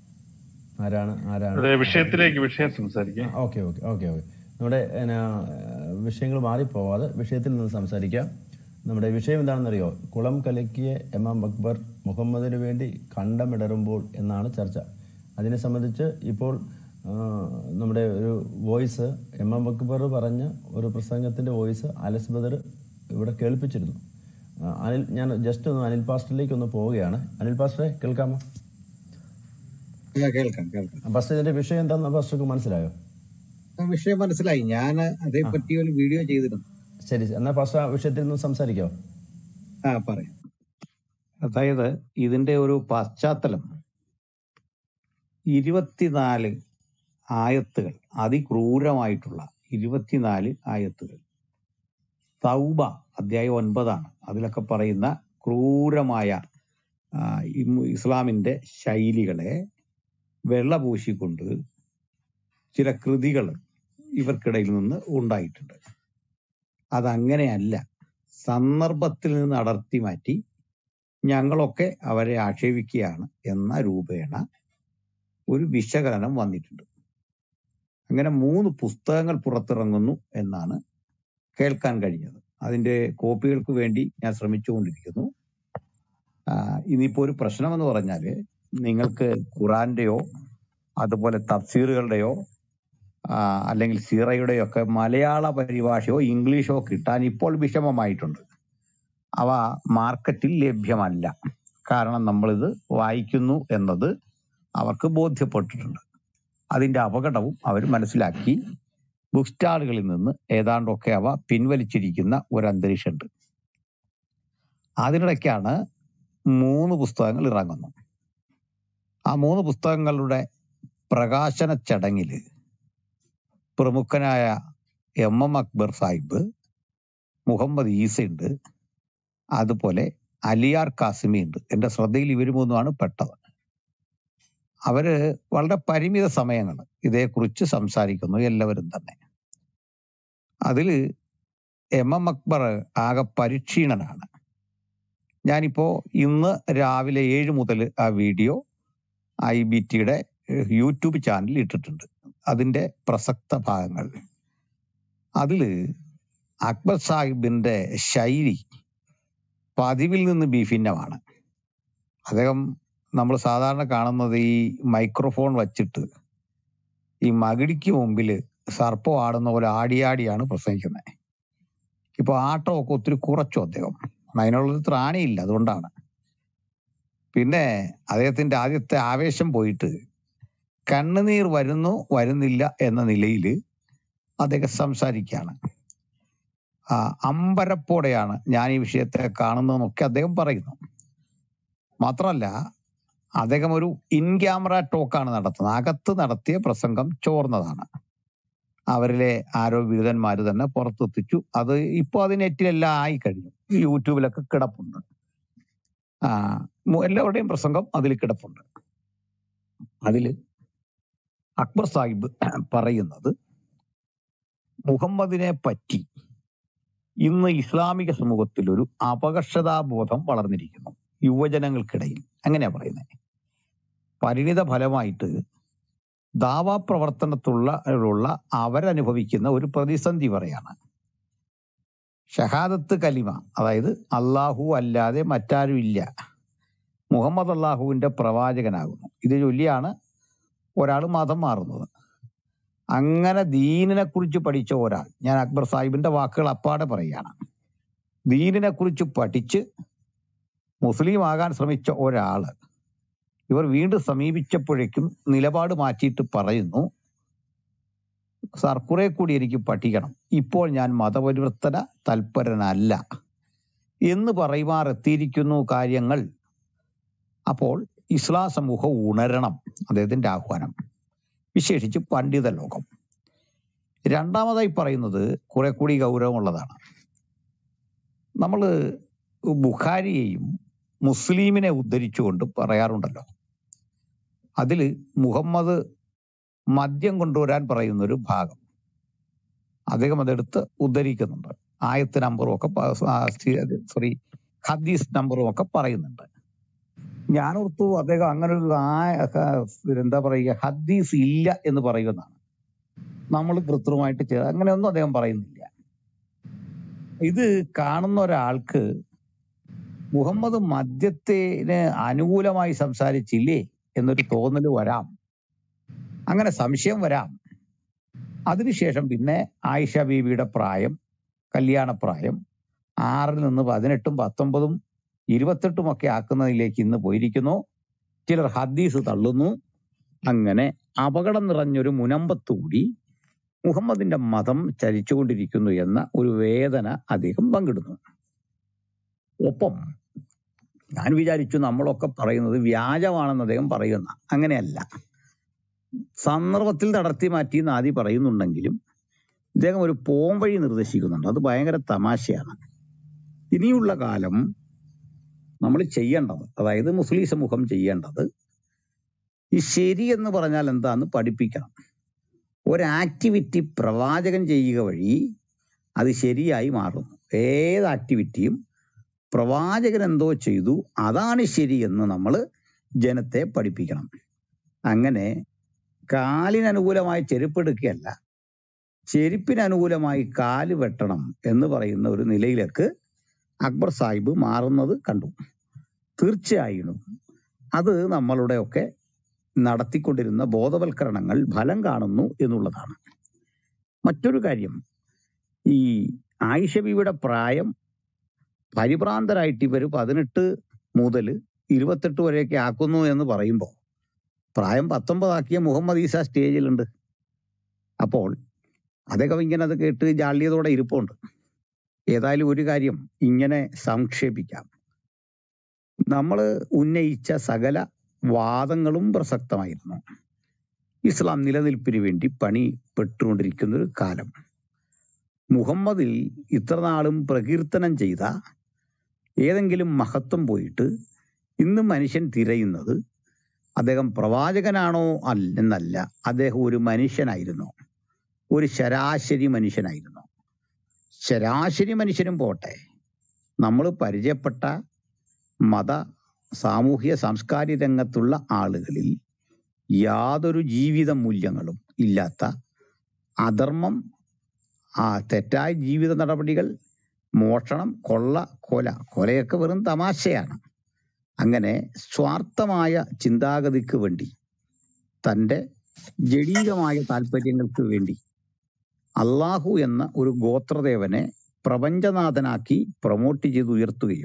ആരാണ് ആരാണ് അതെ വിഷയത്തിലേക്ക് വിഷയം സംസാരിക്കാം ഓക്കെ ഓക്കെ ഓക്കെ ഓക്കെ നമ്മുടെ എന്നാ, വിഷയങ്ങൾ മാറിപ്പോവാതെ വിഷയത്തിൽ നിന്ന് സംസാരിക്കാം നമ്മുടെ വിഷയം എന്താണെന്നറിയോ കുളം കലക്കിയ എം എം അക്ബർ മുഹമ്മദിന് വേണ്ടി കണ്ടമിടറുമ്പോൾ എന്നാണ് ചർച്ച അതിനെ സംബന്ധിച്ച് ഇപ്പോൾ ആ, നമ്മുടെ ഒരു വോയിസ് എം എം അക്ബർ പറഞ്ഞ ഒരു പ്രസംഗത്തിൻ്റെ വോയിസ് അലസ് ബദർ ഇവിടെ കേൾപ്പിച്ചിരുന്നു ആ, അനിൽ ഞാൻ ജസ്റ്റ് ഒന്ന് അനിൽ പാസ്റ്ററിലേക്ക് ഒന്ന് പോവുകയാണ് അനിൽ പാസ്റ്ററെ കേൾക്കാമോ ആ, കേൾക്കാം കേൾക്കാം പാസ്റ്റർ ഇതിൻ്റെ വിഷയം എന്താണെന്ന് പാസ്റ്റർക്ക് മനസ്സിലായോ ആ വിഷയം മനസ്സിലായി ഞാൻ അതേപ്പറ്റി ഒരു വീഡിയോ ചെയ്തിരുന്നു ശരി എന്നാൽ പാസ്റ്റർ ആ വിഷയത്തിൽ നിന്ന് സംസാരിക്കാമോ ആ പറയാം അതായത് ഇതിന്റെ ഒരു പശ്ചാത്തലം ഇരുപത്തിനാല് ആയത്തുകൾ അതിക്രൂരമായിട്ടുള്ള ഇരുപത്തിനാല് ആയത്തുകൾ തൗബ അധ്യായം ഒൻപതാണ് അതിലൊക്കെ പറയുന്ന ക്രൂരമായ ആ, ഇം- ഇസ്ലാമിന്റെ ശൈലികളെ വെള്ള പൂശിക്കൊണ്ട് ചില കൃതികൾ ഇവർക്കിടയിൽ നിന്ന് ഉണ്ടായിട്ടുണ്ട് അതങ്ങനെയല്ല സന്ദർഭത്തിൽ നിന്ന് അടർത്തി മാറ്റി ഞങ്ങളൊക്കെ അവരെ ആക്ഷേപിക്കുകയാണ് എന്ന രൂപേണ ഒരു വിശകലനം വന്നിട്ടുണ്ട് അങ്ങനെ മൂന്ന് പുസ്തകങ്ങൾ പുറത്തിറങ്ങുന്നു എന്നാണ് കേൾക്കാൻ കഴിഞ്ഞത് അതിന്റെ കോപ്പികൾക്ക് വേണ്ടി ഞാൻ ശ്രമിച്ചുകൊണ്ടിരിക്കുന്നു ആ, ഇനിയിപ്പോ ഒരു പ്രശ്നമെന്ന് പറഞ്ഞാല് നിങ്ങൾക്ക് ഖുറാന്റെയോ അതുപോലെ തഫ്സീറുകളുടെയോ ആ, അല്ലെങ്കിൽ സീറയുടെയോ ഒക്കെ മലയാള പരിഭാഷയോ ഇംഗ്ലീഷോ കിട്ടാൻ ഇപ്പോൾ വിഷമമായിട്ടുണ്ട് അവ മാർക്കറ്റിൽ ലഭ്യമല്ല കാരണം നമ്മളിത് വായിക്കുന്നു എന്നത് അവർക്ക് ബോധ്യപ്പെട്ടിട്ടുണ്ട് അതിന്റെ അപകടവും അവർ മനസ്സിലാക്കി ബുക്ക് സ്റ്റാളുകളിൽ നിന്ന് ഏതാണ്ടൊക്കെ അവ പിൻവലിച്ചിരിക്കുന്ന ഒരു അന്തരീക്ഷമുണ്ട് അതിനിടയ്ക്കാണ് മൂന്ന് പുസ്തകങ്ങൾ ഇറങ്ങുന്നു ആ മൂന്ന് പുസ്തകങ്ങളുടെ പ്രകാശന ചടങ്ങില് പ്രമുഖനായ എം എം അക്ബർ സാഹിബ് മുഹമ്മദ് ഈസയുണ്ട് അതുപോലെ അലിയാർ കാസിമി ഉണ്ട് എന്റെ ശ്രദ്ധയിൽ ഇവർ മൂന്നുമാണ് പെട്ടത് അവര് വളരെ പരിമിത സമയങ്ങൾ ഇതേക്കുറിച്ച് സംസാരിക്കുന്നു എല്ലാവരും തന്നെ അതില് എം എം അക്ബർ ആകെ പരിക്ഷീണനാണ് ഞാനിപ്പോ ഇന്ന് രാവിലെ ഏഴ് മുതൽ ആ വീഡിയോ ഐ ബി ടിയുടെ യൂട്യൂബ് ചാനലിൽ ഇട്ടിട്ടുണ്ട് അതിന്റെ പ്രസക്ത ഭാഗങ്ങൾ അതില് അക്ബർ സാഹിബിന്റെ ശൈലി പതിവിൽ നിന്ന് ബിഭിന്നമാണ് അദ്ദേഹം നമ്മൾ സാധാരണ കാണുന്നത് ഈ മൈക്രോഫോൺ വച്ചിട്ട് ഈ മകിടിക്ക് മുമ്പിൽ സർപ്പം ആടുന്ന പോലെ ആടിയാടിയാണ് പ്രസംഗിക്കുന്നത് ഇപ്പൊ ആട്ടമൊക്കെ ഒത്തിരി കുറച്ചു അദ്ദേഹം അതിനുള്ളൊരു ത്രാണിയില്ല അതുകൊണ്ടാണ് പിന്നെ അദ്ദേഹത്തിന്റെ ആദ്യത്തെ ആവേശം പോയിട്ട് കണ്ണുനീർ വരുന്നു വരുന്നില്ല എന്ന നിലയിൽ അദ്ദേഹം സംസാരിക്കുകയാണ് ആ, അമ്പരപ്പോടെയാണ് ഞാൻ ഈ വിഷയത്തെ കാണുന്നതെന്നൊക്കെ അദ്ദേഹം പറയുന്നു മാത്രമല്ല അദ്ദേഹം ഒരു ഇൻ ക്യാമറ ടോക്കാണ് നടത്തുന്നത് അകത്ത് നടത്തിയ പ്രസംഗം ചോർന്നതാണ് അവരിലെ ആരോ ബിരുദന്മാർ തന്നെ പുറത്തെത്തിച്ചു അത് ഇപ്പൊ അത് നെറ്റിലെല്ലാം ആയി കഴിഞ്ഞു യൂട്യൂബിലൊക്കെ കിടപ്പുണ്ട് ആ മു- എല്ലാവരുടെയും പ്രസംഗം അതിൽ കിടപ്പുണ്ട് അതില് അക്ബർ സാഹിബ് പറയുന്നത് മുഹമ്മദിനെ പറ്റി ഇന്ന് ഇസ്ലാമിക സമൂഹത്തിൽ ഒരു അപകർഷതാബോധം വളർന്നിരിക്കുന്നു യുവജനങ്ങൾക്കിടയിൽ അങ്ങനെയാ പറയുന്നത് പരിണിത ഫലമായിട്ട് ദാവാ പ്രവർത്തനത്തുള്ള ഉള്ള അവരനുഭവിക്കുന്ന ഒരു പ്രതിസന്ധി പറയാണ് ഷഹാദത്ത് കലിമ അതായത് അള്ളാഹു അല്ലാതെ മറ്റാരും ഇല്ല മുഹമ്മദ് അള്ളാഹുവിന്റെ പ്രവാചകനാകുന്നു ഇത് ചൊല്ലിയാണ് ഒരാൾ മതം മാറുന്നത് അങ്ങനെ ദീനിനെ കുറിച്ച് പഠിച്ച ഒരാൾ ഞാൻ അക്ബർ സാഹിബിന്റെ വാക്കുകൾ അപ്പാടെ പറയുകയാണ് ദീനിനെ കുറിച്ച് പഠിച്ച് മുസ്ലിം ആകാൻ ശ്രമിച്ച ഒരാള് ഇവർ വീണ്ടും സമീപിച്ചപ്പോഴേക്കും നിലപാട് മാറ്റിയിട്ട് പറയുന്നു സാർ കുറെ കൂടി എനിക്ക് പഠിക്കണം ഇപ്പോൾ ഞാൻ മതപരിവർത്തന തൽപരനല്ല എന്ന് പറയുമാർ എത്തിയിരിക്കുന്നു കാര്യങ്ങൾ അപ്പോൾ ഇസ്ലാം സമൂഹം ഉണരണം അദ്ദേഹത്തിന്റെ ആഹ്വാനം വിശേഷിച്ച് പണ്ഡിത ലോകം രണ്ടാമതായി പറയുന്നത് കുറെ കൂടി ഗൗരവമുള്ളതാണ് നമ്മൾ ബുഖാരിയെയും മുസ്ലിമിനെ ഉദ്ധരിച്ചുകൊണ്ട് പറയാറുണ്ടല്ലോ അതില് മുഹമ്മദ് മദ്യം കൊണ്ടുവരാൻ പറയുന്ന ഒരു ഭാഗം അദ്ദേഹം അതെടുത്ത് ഉദ്ധരിക്കുന്നുണ്ട് ആയത്ത് നമ്പറും ഒക്കെ സോറി ഹദീസ് നമ്പറും ഒക്കെ പറയുന്നുണ്ട് ഞാൻ ഓർത്തു അദ്ദേഹം അങ്ങനെ ഒരു ആ- ഹ- എന്താ പറയുക ഹദീസ് ഇല്ല എന്ന് പറയുന്നതാണ് നമ്മൾ കൃത്രിമമായിട്ട് ചെയ്ത അങ്ങനെയൊന്നും അദ്ദേഹം പറയുന്നില്ല ഇത് കാണുന്ന ഒരാൾക്ക് മുഹമ്മദ് മദ്യത്തിന് അനുകൂലമായി സംസാരിച്ചില്ലേ എന്നൊരു തോന്നൽ വരാം അങ്ങനെ സംശയം വരാം അതിനുശേഷം പിന്നെ ആയിഷ ബീവിയുടെ പ്രായം കല്യാണപ്രായം ആറിൽ നിന്ന് പതിനെട്ടും പത്തൊമ്പതും ഇരുപത്തെട്ടും ഒക്കെ ആക്കുന്നതിലേക്ക് ഇന്ന് പോയിരിക്കുന്നു ചിലർ ഹദീസ് തള്ളുന്നു അങ്ങനെ അപകടം നിറഞ്ഞൊരു മുനമ്പത്തുകൂടി മുഹമ്മദിന്റെ മതം ചലിച്ചുകൊണ്ടിരിക്കുന്നു എന്ന ഒരു വേദന അദ്ദേഹം പങ്കിടുന്നു ഒപ്പം ഞാൻ വിചാരിച്ചു നമ്മളൊക്കെ പറയുന്നത് വ്യാജമാണെന്ന് അദ്ദേഹം പറയുന്ന അങ്ങനെയല്ല സന്ദർഭത്തിൽ നടത്തി മാറ്റി എന്ന് ആദ്യം പറയുന്നുണ്ടെങ്കിലും ഇദ്ദേഹം ഒരു പോംവഴി നിർദ്ദേശിക്കുന്നുണ്ട് അത് ഭയങ്കര തമാശയാണ് ഇനിയുള്ള കാലം നമ്മൾ ചെയ്യേണ്ടത് അതായത് മുസ്ലിം സമൂഹം ചെയ്യേണ്ടത് ഈ ശരി എന്ന് പറഞ്ഞാൽ എന്താന്ന് പഠിപ്പിക്കണം ഒരു ആക്ടിവിറ്റി പ്രവാചകൻ ചെയ്യുക വഴി അത് ശരിയായി മാറുന്നു ഏത് ആക്ടിവിറ്റിയും പ്രവാചകൻ എന്തോ ചെയ്തു അതാണ് ശരിയെന്ന് നമ്മൾ ജനത്തെ പഠിപ്പിക്കണം അങ്ങനെ കാലിന് അനുകൂലമായി ചെരുപ്പെടുക്കുകയല്ല ചെരുപ്പിന് അനുകൂലമായി കാല് വെട്ടണം എന്ന് പറയുന്ന ഒരു നിലയിലേക്ക് അക്ബർ സാഹിബ് മാറുന്നത് കണ്ടു തീർച്ചയായും അത് നമ്മളുടെയൊക്കെ നടത്തിക്കൊണ്ടിരുന്ന ബോധവൽക്കരണങ്ങൾ ഫലം കാണുന്നു എന്നുള്ളതാണ് മറ്റൊരു കാര്യം ഈ ആയിഷ ബീവിയുടെ പ്രായം പരിഭ്രാന്തരായിട്ട് ഇവർ പതിനെട്ട് മുതൽ ഇരുപത്തെട്ട് വരെയൊക്കെ ആക്കുന്നു എന്ന് പറയുമ്പോൾ പ്രായം പത്തൊമ്പതാക്കിയ മുഹമ്മദ് ഈസ സ്റ്റേജിലുണ്ട് അപ്പോൾ അദ്ദേഹം ഇങ്ങനെ അത് കേട്ട് ജാള്യതോടെ ഇരിപ്പുണ്ട് ഏതായാലും ഒരു കാര്യം ഇങ്ങനെ സംക്ഷേപിക്കാം നമ്മൾ ഉന്നയിച്ച സകല വാദങ്ങളും പ്രസക്തമായിരുന്നു ഇസ്ലാം നിലനിൽപ്പിന് വേണ്ടി പണി പെട്ടുകൊണ്ടിരിക്കുന്ന ഒരു കാലം മുഹമ്മദിൽ ഇത്ര നാളും പ്രകീർത്തനം ചെയ്ത ഏതെങ്കിലും മഹത്വം പോയിട്ട് ഇന്ന് മനുഷ്യൻ തിരയുന്നത് അദ്ദേഹം പ്രവാചകനാണോ അല്ല എന്നല്ല അദ്ദേഹം ഒരു മനുഷ്യനായിരുന്നു ഒരു ശരാശരി മനുഷ്യനായിരുന്നു ശരാശരി മനുഷ്യനും പോട്ടെ നമ്മൾ പരിചയപ്പെട്ട മത സാമൂഹ്യ സാംസ്കാരിക രംഗത്തുള്ള ആളുകളിൽ യാതൊരു ജീവിത മൂല്യങ്ങളും ഇല്ലാത്ത അധർമ്മം ആ തെറ്റായ ജീവിത നടപടികൾ മോഷണം കൊള്ള കൊല കൊലയൊക്കെ വെറും തമാശയാണ് അങ്ങനെ സ്വാർത്ഥമായ ചിന്താഗതിക്ക് വേണ്ടി തൻ്റെ ജഡീകമായ താല്പര്യങ്ങൾക്ക് വേണ്ടി അള്ളാഹു എന്ന ഒരു ഗോത്രദേവനെ പ്രപഞ്ചനാഥനാക്കി പ്രൊമോട്ട് ചെയ്ത് ഉയർത്തുകയും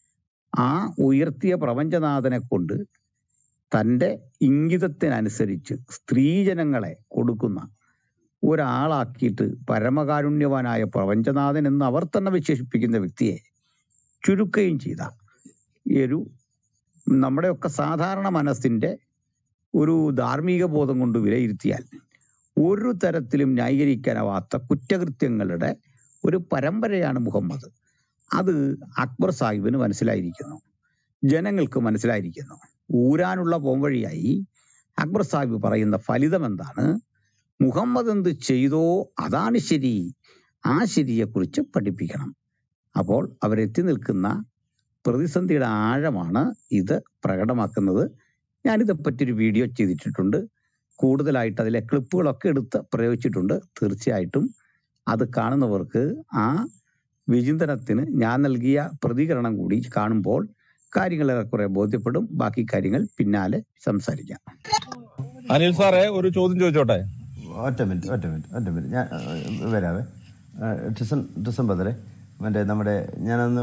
ആ ഉയർത്തിയ പ്രപഞ്ചനാഥനെ കൊണ്ട് തൻ്റെ ഇംഗിതത്തിനനുസരിച്ച് സ്ത്രീജനങ്ങളെ കൊടുക്കുന്ന ഒരാളാക്കിയിട്ട് പരമകാരുണ്യവാനായ പ്രപഞ്ചനാഥൻ എന്ന് അവർ തന്നെ വിശേഷിപ്പിക്കുന്ന വ്യക്തിയെ ചുരുക്കുകയും ചെയ്ത ഈ ഒരു നമ്മുടെയൊക്കെ സാധാരണ മനസ്സിന്റെ ഒരു ധാർമ്മിക ബോധം കൊണ്ട് വിലയിരുത്തിയാൽ ഒരു തരത്തിലും ന്യായീകരിക്കാനാവാത്ത കുറ്റകൃത്യങ്ങളുടെ ഒരു പരമ്പരയാണ് മുഹമ്മദ് അത് അക്ബർ സാഹിബിന് മനസ്സിലായിരിക്കുന്നു ജനങ്ങൾക്ക് മനസ്സിലായിരിക്കുന്നു ഊരാനുള്ള പോംവഴിയായി അക്ബർ സാഹിബ് പറയുന്ന ഫലിതം എന്താണ് മുഹമ്മദ് എന്ത് ചെയ്തോ അതാണ് ശരി ആ ശരിയെക്കുറിച്ച് പഠിപ്പിക്കണം അപ്പോൾ അവരെത്തി നിൽക്കുന്ന പ്രതിസന്ധിയുടെ ആഴമാണ് ഇത് പ്രകടമാക്കുന്നത് ഞാനിതെപ്പറ്റി ഒരു വീഡിയോ ചെയ്തിട്ടുണ്ട് കൂടുതലായിട്ട് അതിലെ ക്ലിപ്പുകളൊക്കെ എടുത്ത് പ്രയോഗിച്ചിട്ടുണ്ട് തീർച്ചയായിട്ടും അത് കാണുന്നവർക്ക് ആ വിചിന്തനത്തിന് ഞാൻ നൽകിയ പ്രതികരണം കൂടി കാണുമ്പോൾ കാര്യങ്ങൾ ഏറെക്കുറെ ബോധ്യപ്പെടും ബാക്കി കാര്യങ്ങൾ പിന്നാലെ സംസാരിക്കാം അനിൽ സാറേ ഒരു ചോദ്യം ചോദിച്ചോട്ടെ ഒറ്റ മിനിറ്റ് ഒറ്റ മിനിറ്റ് ഒറ്റ മിനിറ്റ് ഞാൻ ആ, വരാവേ ആ, ടിസൺ ടിസൺ ബദറെ മറ്റേ നമ്മുടെ ഞാനന്ന്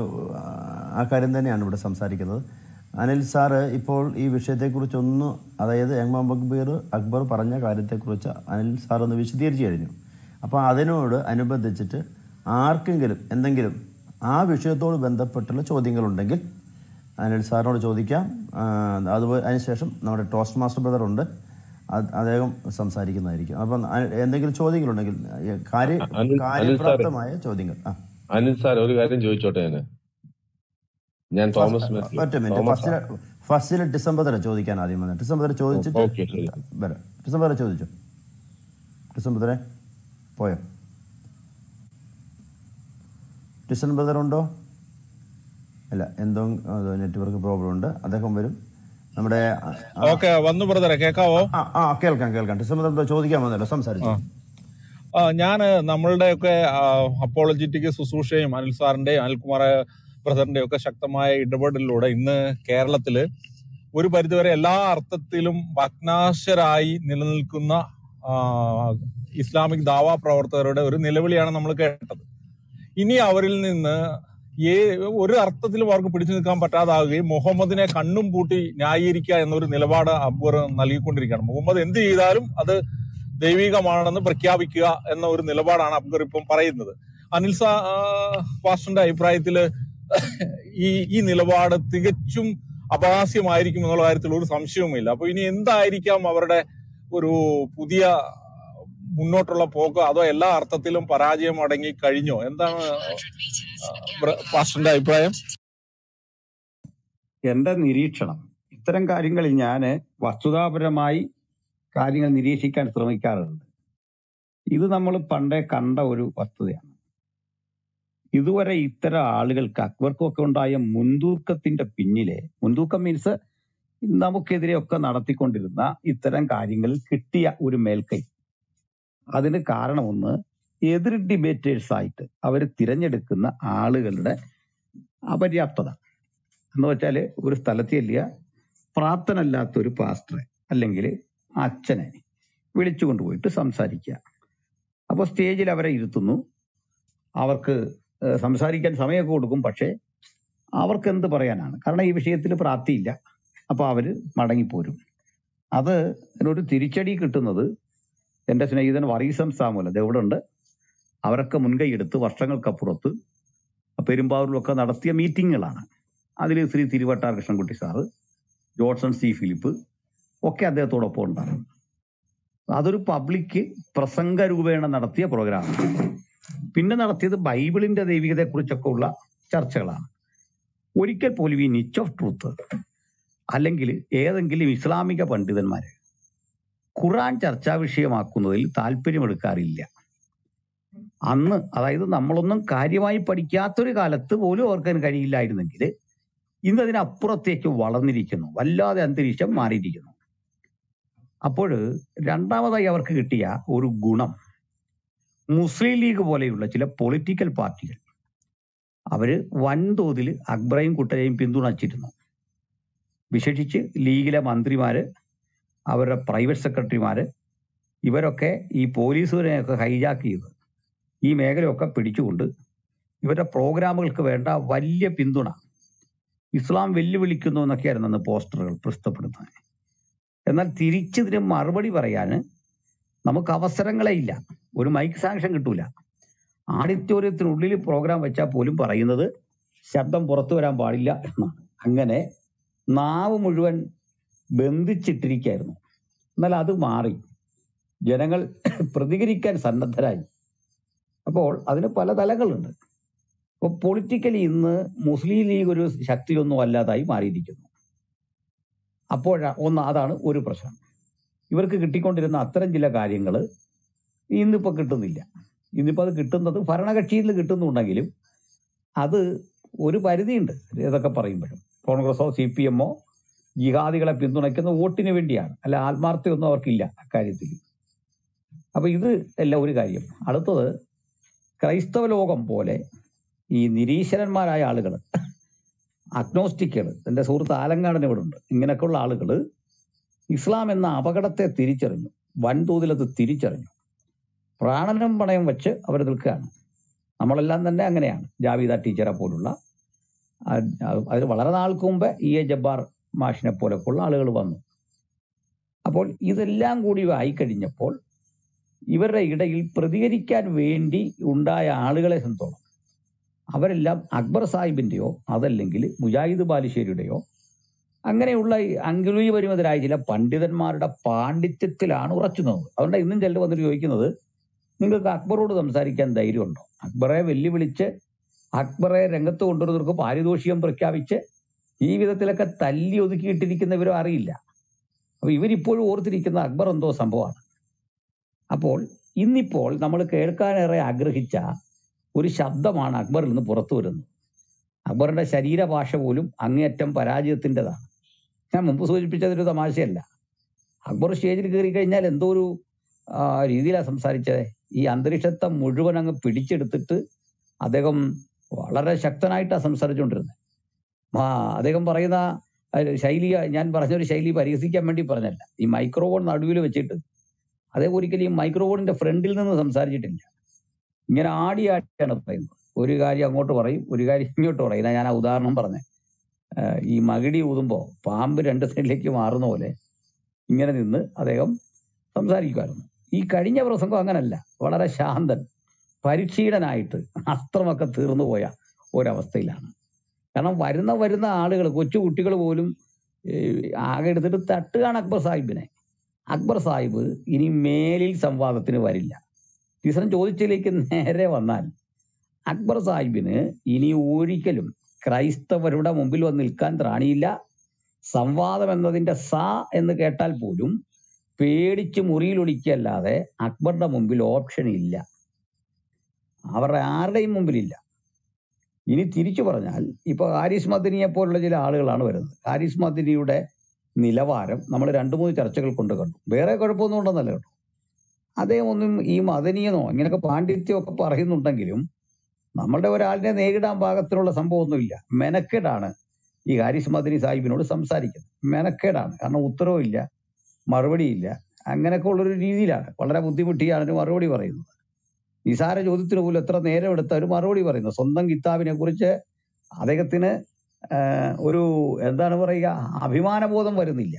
ആ കാര്യം തന്നെയാണ് ഇവിടെ സംസാരിക്കുന്നത് അനിൽ സാറ് ഇപ്പോൾ ഈ വിഷയത്തെക്കുറിച്ചൊന്ന് അതായത് എം അക്ബർ അക്ബർ പറഞ്ഞ കാര്യത്തെക്കുറിച്ച് അനിൽ സാർ ഒന്ന് വിശദീകരിച്ചു കഴിഞ്ഞു അപ്പോൾ അതിനോട് അനുബന്ധിച്ചിട്ട് ആർക്കെങ്കിലും എന്തെങ്കിലും ആ വിഷയത്തോട് ബന്ധപ്പെട്ടുള്ള ചോദ്യങ്ങളുണ്ടെങ്കിൽ അനിൽ സാറിനോട് ചോദിക്കാം ആ, അതുപോലെ അതിനുശേഷം നമ്മുടെ ടോസ്റ്റ് മാസ്റ്റർ ബ്രദർ ഉണ്ട് അത് അദ്ദേഹം സംസാരിക്കുന്നതായിരിക്കും അപ്പം അ- എന്തെങ്കിലും ചോദ്യങ്ങളുണ്ടെങ്കിൽ ഏ, കാര്യ അനിൽ അനിൽ സാറ് കാര്യപ്രാപ്തമായ ചോദ്യങ്ങൾ ആ അനിൽ സാർ ഒരു കാര്യം ചോദിച്ചോട്ടെ ഞാൻ ഞാൻ തോമസ് ഫസ്റ്റ് മാത്യു ഒറ്റ മിനിറ്റ് തോമസ് ഫസ്റ്റില് ഫസ്റ്റില് ഡിസംബർ തരെ ചോദിക്കാൻ ആദ്യം വന്നത് ഡിസംബർ തരെ ചോദിച്ചിട്ട് ഓക്കെ ശരി വരാം ഡിസംബർ തരെ ചോദിച്ചു ഡിസംബർ തരെ പോയോ ഡിസംബർ തരെ ഉണ്ടോ അല്ല എന്തോ നെറ്റ്വർക്ക് പ്രോബ്ലം ഉണ്ട് അദ്ദേഹം വരും നമ്മുടെ ആ, ആ, ഓക്കെ വന്നു ബ്രദറെ കേക്കാവോ ആ ആ കേൾക്കാം കേൾക്കാം ഡിസംബർ എന്തോ ചോദിക്കാൻ വന്നല്ലോ സംസാരിച്ചു ആ ഞാൻ നമ്മളുടെയൊക്കെ അപ്പോളജിറ്റിക് ശുശ്രൂഷയും അനിൽ സാറിന്റെയും അനിൽകുമാർ ബ്രദറിന്റെയും ഒക്കെ ശക്തമായ ഇടപെടലിലൂടെ ഇന്ന് കേരളത്തില് ഒരു പരിധിവരെ എല്ലാ അർത്ഥത്തിലും ഭഗ്നാശരായി നിലനിൽക്കുന്ന ആ, ഇസ്ലാമിക് ദാവാ പ്രവർത്തകരുടെ ഒരു നിലവിളിയാണ് നമ്മൾ കേട്ടത് ഇനി അവരിൽ നിന്ന് ഏ ഒരു അർത്ഥത്തിലും അവർക്ക് പിടിച്ചു നിൽക്കാൻ പറ്റാതാകുകയും മുഹമ്മദിനെ കണ്ണും പൂട്ടി ന്യായീകരിക്കുക എന്നൊരു നിലപാട് അക്ബർ നൽകിക്കൊണ്ടിരിക്കുകയാണ് മുഹമ്മദ് എന്ത് ചെയ്താലും അത് ദൈവികമാണെന്ന് പ്രഖ്യാപിക്കുക എന്ന ഒരു നിലപാടാണ് അക്ബർ ഇപ്പം പറയുന്നത് അനിൽ സാ ആ, പാസ്റ്ററിന്റെ അഭിപ്രായത്തില് ഈ ഈ നിലപാട് തികച്ചും അപഹാസ്യമായിരിക്കും എന്നുള്ള കാര്യത്തിൽ ഒരു സംശയവുമില്ല അപ്പൊ ഇനി എന്തായിരിക്കാം അവരുടെ ഒരു പുതിയ മുന്നോട്ടുള്ള പോക്ക് അതോ എല്ലാ അർത്ഥത്തിലും പരാജയം അടങ്ങി കഴിഞ്ഞോ എന്താണ് ബ്ര- പാസ്റ്ററിന്റെ അഭിപ്രായം എന്റെ നിരീക്ഷണം ഇത്തരം കാര്യങ്ങളിൽ ഞാൻ വസ്തുതാപരമായി കാര്യങ്ങൾ നിരീക്ഷിക്കാൻ ശ്രമിക്കാറുണ്ട് ഇത് നമ്മൾ പണ്ടേ കണ്ട ഒരു വസ്തുതയാണ് ഇതുവരെ ഇത്തരം ആളുകൾക്ക് അക്ബർക്കൊക്കെ ഉണ്ടായ മുൻതൂക്കത്തിന്റെ പിന്നിലെ മുൻതൂക്കം മീൻസ് നമുക്കെതിരെയൊക്കെ നടത്തിക്കൊണ്ടിരുന്ന ഇത്തരം കാര്യങ്ങളിൽ കിട്ടിയ ഒരു മേൽക്കൈ അതിന് കാരണം ഒന്ന് എതിർ ഡിബേറ്റേഴ്സ് ആയിട്ട് അവർ തിരഞ്ഞെടുക്കുന്ന ആളുകളുടെ അപര്യാപ്തത എന്ന് വെച്ചാൽ ഒരു സ്ഥലത്ത് ചെല്ലുക പ്രാപ്തനല്ലാത്ത ഒരു പാസ്റ്ററെ അല്ലെങ്കിൽ അച്ഛനെ വിളിച്ചു കൊണ്ടുപോയിട്ട് സംസാരിക്കുക അപ്പോൾ സ്റ്റേജിൽ അവരെ ഇരുത്തുന്നു അവർക്ക് ഏഹ് സംസാരിക്കാൻ സമയമൊക്കെ കൊടുക്കും പക്ഷേ അവർക്ക് എന്ത് പറയാനാണ് കാരണം ഈ വിഷയത്തിൽ പ്രാപ്തിയില്ല അപ്പൊ അവര് മടങ്ങിപ്പോരും അത് ഒരു തിരിച്ചടി കിട്ടുന്നത് എന്റെ സ്നേഹിതൻ വറീസം സാമുല ഇവിടെ ഉണ്ട് അവരൊക്കെ മുൻകൈ എടുത്ത് വർഷങ്ങൾക്കപ്പുറത്ത് പെരുമ്പാവൂരിലൊക്കെ നടത്തിയ മീറ്റിങ്ങുകളാണ് അതിൽ Shri Thiruvattar Krishnankutty sir Johnson C Philip ഒക്കെ അദ്ദേഹത്തോടൊപ്പം ഉണ്ടാകും അതൊരു പബ്ലിക് പ്രസംഗ രൂപേണ നടത്തിയ പ്രോഗ്രാമാണ് പിന്നെ നടത്തിയത് ബൈബിളിന്റെ ദൈവികതയെക്കുറിച്ചൊക്കെ ഉള്ള ചർച്ചകളാണ് ഒരിക്കൽ പോലും ഈ നിച്ച് ഓഫ് ട്രൂത്ത് അല്ലെങ്കിൽ ഏതെങ്കിലും ഇസ്ലാമിക പണ്ഡിതന്മാര് ഖുറാൻ ചർച്ചാ വിഷയമാക്കുന്നതിൽ താല്പര്യമെടുക്കാറില്ല അന്ന് അതായത് നമ്മളൊന്നും കാര്യമായി പഠിക്കാത്തൊരു കാലത്ത് പോലും ഓർക്കാൻ കഴിയില്ലായിരുന്നെങ്കിൽ ഇന്ന് അതിനപ്പുറത്തേക്ക് വളർന്നിരിക്കുന്നു വല്ലാതെ അന്തരീക്ഷം മാറിയിരിക്കുന്നു അപ്പോൾ രണ്ടാമതായി അവർക്ക് കിട്ടിയ ഒരു ഗുണം മുസ്ലിം ലീഗ് പോലെയുള്ള ചില പൊളിറ്റിക്കൽ പാർട്ടികൾ അവര് വൻതോതിൽ അക്ബറേയും കുട്ടരെയും പിന്തുണച്ചിരുന്നു വിശേഷിച്ച് ലീഗിലെ മന്ത്രിമാര് അവരുടെ പ്രൈവറ്റ് സെക്രട്ടറിമാര് ഇവരൊക്കെ ഈ പോലീസുകാരെയൊക്കെ ഹൈജാക്ക് ചെയ്ത് ഈ മേഖലയൊക്കെ പിടിച്ചുകൊണ്ട് ഇവരുടെ പ്രോഗ്രാമുകൾക്ക് വേണ്ട വലിയ പിന്തുണ ഇസ്ലാം വെല്ലുവിളിക്കുന്നു എന്നൊക്കെയായിരുന്നു അന്ന് പോസ്റ്ററുകൾ പ്രസിദ്ധപ്പെടുത്തുന്നത് എന്നാൽ തിരിച്ചിതിന് മറുപടി പറയാന് നമുക്ക് അവസരങ്ങളേ ഇല്ല ഒരു മൈക്ക് സാങ്ഷൻ കിട്ടൂല ആഡിറ്റോറിയത്തിനുള്ളിൽ പ്രോഗ്രാം വെച്ചാൽ പോലും പറയുന്നത് ശബ്ദം പുറത്തു വരാൻ പാടില്ല എന്നാണ് അങ്ങനെ നാവ് മുഴുവൻ ബന്ധിച്ചിട്ടിരിക്കായിരുന്നു എന്നാൽ അത് മാറി ജനങ്ങൾ പ്രതികരിക്കാൻ സന്നദ്ധരായി അപ്പോൾ അതിന് പല തലങ്ങളുണ്ട് അപ്പോൾ പൊളിറ്റിക്കലി ഇന്ന് മുസ്ലിം ലീഗ് ഒരു ശക്തിയൊന്നും അല്ലാതായി മാറിയിരിക്കുന്നു അപ്പോഴ ഒന്ന് അതാണ് ഒരു പ്രശ്നം ഇവർക്ക് കിട്ടിക്കൊണ്ടിരുന്ന അത്തരം ചില കാര്യങ്ങൾ ഇന്നിപ്പോ കിട്ടുന്നില്ല ഇന്നിപ്പോ അത് കിട്ടുന്നത് ഭരണകക്ഷിയിൽ നിന്ന് കിട്ടുന്നുണ്ടെങ്കിലും അത് ഒരു പരിധിയുണ്ട് ഇതൊക്കെ പറയുമ്പോഴും കോൺഗ്രസോ സി പി എമ്മോ ജിഹാദികളെ പിന്തുണയ്ക്കുന്ന വോട്ടിന് വേണ്ടിയാണ് അല്ല ആത്മാർത്ഥയൊന്നും അവർക്കില്ല അക്കാര്യത്തിൽ അപ്പൊ ഇത് എല്ലാം ഒരു കാര്യം അടുത്തത് ക്രൈസ്തവ ലോകം പോലെ ഈ നിരീശ്വരന്മാരായ ആളുകൾ അഗ്നോസ്റ്റിക്കുകൾ എൻ്റെ സുഹൃത്ത് ആലങ്കാടൻ ഇവിടെ ഉണ്ട് ഇങ്ങനെയൊക്കെയുള്ള ആളുകൾ ഇസ്ലാം എന്ന അപകടത്തെ തിരിച്ചറിഞ്ഞു വൻതോതിൽ അത് തിരിച്ചറിഞ്ഞു പ്രാണനം പണയം വെച്ച് അവർ നിൽക്കുകയാണ് നമ്മളെല്ലാം തന്നെ അങ്ങനെയാണ് ജാവിദ ടീച്ചറെ പോലുള്ള ആ, അതിന് വളരെ നാൾക്ക് മുമ്പ് ഇ എ ജബ്ബാർ മാഷിനെ പോലൊക്കെയുള്ള ആളുകൾ വന്നു അപ്പോൾ ഇതെല്ലാം കൂടി ആയിക്കഴിഞ്ഞപ്പോൾ ഇവരുടെ ഇടയിൽ പ്രതികരിക്കാൻ വേണ്ടി ഉണ്ടായ ആളുകളെ സംബന്ധിച്ചോളം അവരെല്ലാം അക്ബർ സാഹിബിന്റെയോ അതല്ലെങ്കിൽ മുജാഹിദ് ബാലുശ്ശേരിയുടെയോ അങ്ങനെയുള്ള ഈ അംഗുലീപരിമിതരായ ചില പണ്ഡിതന്മാരുടെ പാണ്ഡിത്യത്തിലാണ് ഉറച്ചു നിന്നത് അതുകൊണ്ട് ഇന്നും ചിലർ വന്നിട്ട് ചോദിക്കുന്നത് നിങ്ങൾക്ക് അക്ബറോട് സംസാരിക്കാൻ ധൈര്യമുണ്ടോ അക്ബറെ വെല്ലുവിളിച്ച് അക്ബറെ രംഗത്ത് കൊണ്ടുവരുന്നവർക്ക് പാരിതോഷികം പ്രഖ്യാപിച്ച് ഈ വിധത്തിലൊക്കെ തല്ലി ഒതുക്കിയിട്ടിരിക്കുന്നവരും അറിയില്ല അപ്പൊ ഇവരിപ്പോഴും ഓർത്തിരിക്കുന്ന അക്ബർ എന്തോ സംഭവമാണ് അപ്പോൾ ഇന്നിപ്പോൾ നമ്മൾ കേൾക്കാനേറെ ആഗ്രഹിച്ച ഒരു ശബ്ദമാണ് അക്ബറിൽ നിന്ന് പുറത്തു വരുന്നത് അക്ബറിന്റെ ശരീരഭാഷ പോലും അങ്ങേയറ്റം പരാജയത്തിൻ്റെതാണ് ഞാൻ മുമ്പ് സൂചിപ്പിച്ചതൊരു തമാശയല്ല അക്ബർ സ്റ്റേജിൽ കയറി കഴിഞ്ഞാൽ എന്തോ ഒരു ആ, രീതിയിലാണ് സംസാരിച്ചത് ഈ അന്തരീക്ഷത്തെ മുഴുവൻ അങ്ങ് പിടിച്ചെടുത്തിട്ട് അദ്ദേഹം വളരെ ശക്തനായിട്ടാണ് സംസാരിച്ചുകൊണ്ടിരുന്നത് ആ അദ്ദേഹം പറയുന്ന ആ, ശൈലി ഞാൻ പറഞ്ഞൊരു ശൈലി പരിഹസിക്കാൻ വേണ്ടി പറഞ്ഞല്ല ഈ മൈക്രോഫോൺ നടുവിൽ വെച്ചിട്ട് അദ്ദേഹം ഒരിക്കലും ഈ മൈക്രോഫോണിന്റെ ഫ്രണ്ടിൽ നിന്ന് സംസാരിച്ചിട്ടില്ല ഇങ്ങനെ ആടി ആടിയാണ് പറയുന്നത് ഒരു കാര്യം അങ്ങോട്ട് പറയും ഒരു കാര്യം ഇങ്ങോട്ട് പറയും ഇതാ ഞാൻ ആ ഉദാഹരണം പറഞ്ഞേ ഏഹ് ഈ മകിടി ഊതുമ്പോ പാമ്പ് രണ്ട് സൈഡിലേക്ക് മാറുന്ന പോലെ ഇങ്ങനെ നിന്ന് അദ്ദേഹം സംസാരിക്കുമായിരുന്നു ഈ കഴിഞ്ഞ പ്രസംഗം അങ്ങനല്ല വളരെ ശാന്തൻ പരിക്ഷീണനായിട്ട് അസ്ത്രമൊക്കെ തീർന്നു പോയ ഒരവസ്ഥയിലാണ് കാരണം വരുന്ന വരുന്ന ആളുകൾ കൊച്ചു കുട്ടികൾ പോലും ഏഹ് ആകെ എടുത്തിട്ട് തട്ടുകയാണ് അക്ബർ സാഹിബിനെ അക്ബർ സാഹിബ് ഇനി മേലിൽ സംവാദത്തിന് വരില്ല ടീച്ചറും ചോദിച്ചതിലേക്ക് നേരെ വന്നാൽ അക്ബർ സാഹിബിന് ഇനി ഒരിക്കലും ക്രൈസ്തവരുടെ മുമ്പിൽ വന്ന് നിൽക്കാൻ ത്രാണിയില്ല സംവാദം എന്നതിന്റെ സ എന്ന് കേട്ടാൽ പോലും പേടിച്ച് മുറിയിലൊളിക്കല്ലാതെ അക്ബറുടെ മുമ്പിൽ ഓപ്ഷൻ ഇല്ല അവരുടെ ആരുടെയും മുമ്പിലില്ല ഇനി തിരിച്ചു പറഞ്ഞാൽ ഇപ്പൊ ഹാരിസ് മദിനിയെ പോലുള്ള ചില ആളുകളാണ് വരുന്നത് ഹാരിസ് മദിനിയുടെ നിലവാരം നമ്മൾ രണ്ടു മൂന്ന് ചർച്ചകൾ കൊണ്ട് കണ്ടു വേറെ കുഴപ്പമൊന്നും ഉണ്ടെന്നല്ല കേട്ടോ അദ്ദേഹം ഒന്നും ഈ മദനീയെന്നോ ഇങ്ങനെയൊക്കെ പാണ്ഡിത്യമൊക്കെ പറയുന്നുണ്ടെങ്കിലും നമ്മളുടെ ഒരാളിനെ നേരിടാൻ പാകത്തിനുള്ള സംഭവമൊന്നുമില്ല മെനക്കേടാണ് ഈ ഹാരിസ് മദനി സാഹിബിനോട് സംസാരിക്കുന്നത് മെനക്കേടാണ് കാരണം ഉത്തരവില്ല മറുപടിയില്ല അങ്ങനെയൊക്കെ ഉള്ളൊരു രീതിയിലാണ് വളരെ ബുദ്ധിമുട്ടിയാണ് ഒരു മറുപടി പറയുന്നത് നിസാര ചോദ്യത്തിന് പോലും എത്ര നേരം എടുത്ത ഒരു മറുപടി പറയുന്നത് സ്വന്തം കിതാബിനെ കുറിച്ച് അദ്ദേഹത്തിന് ആഹ്, ഒരു എന്താണ് പറയുക അഭിമാനബോധം വരുന്നില്ല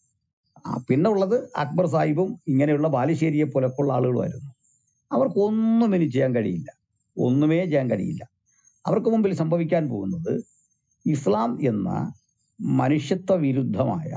ആ, പിന്നെ ഉള്ളത് അക്ബർ സാഹിബും ഇങ്ങനെയുള്ള ബാലുശ്ശേരിയെ പോലൊക്കെയുള്ള ആളുകളുമായിരുന്നു അവർക്കൊന്നും ഇനി ചെയ്യാൻ കഴിയില്ല ഒന്നുമേ ചെയ്യാൻ കഴിയില്ല അവർക്ക് മുമ്പിൽ സംഭവിക്കാൻ പോകുന്നത് ഇസ്ലാം എന്ന മനുഷ്യത്വ വിരുദ്ധമായ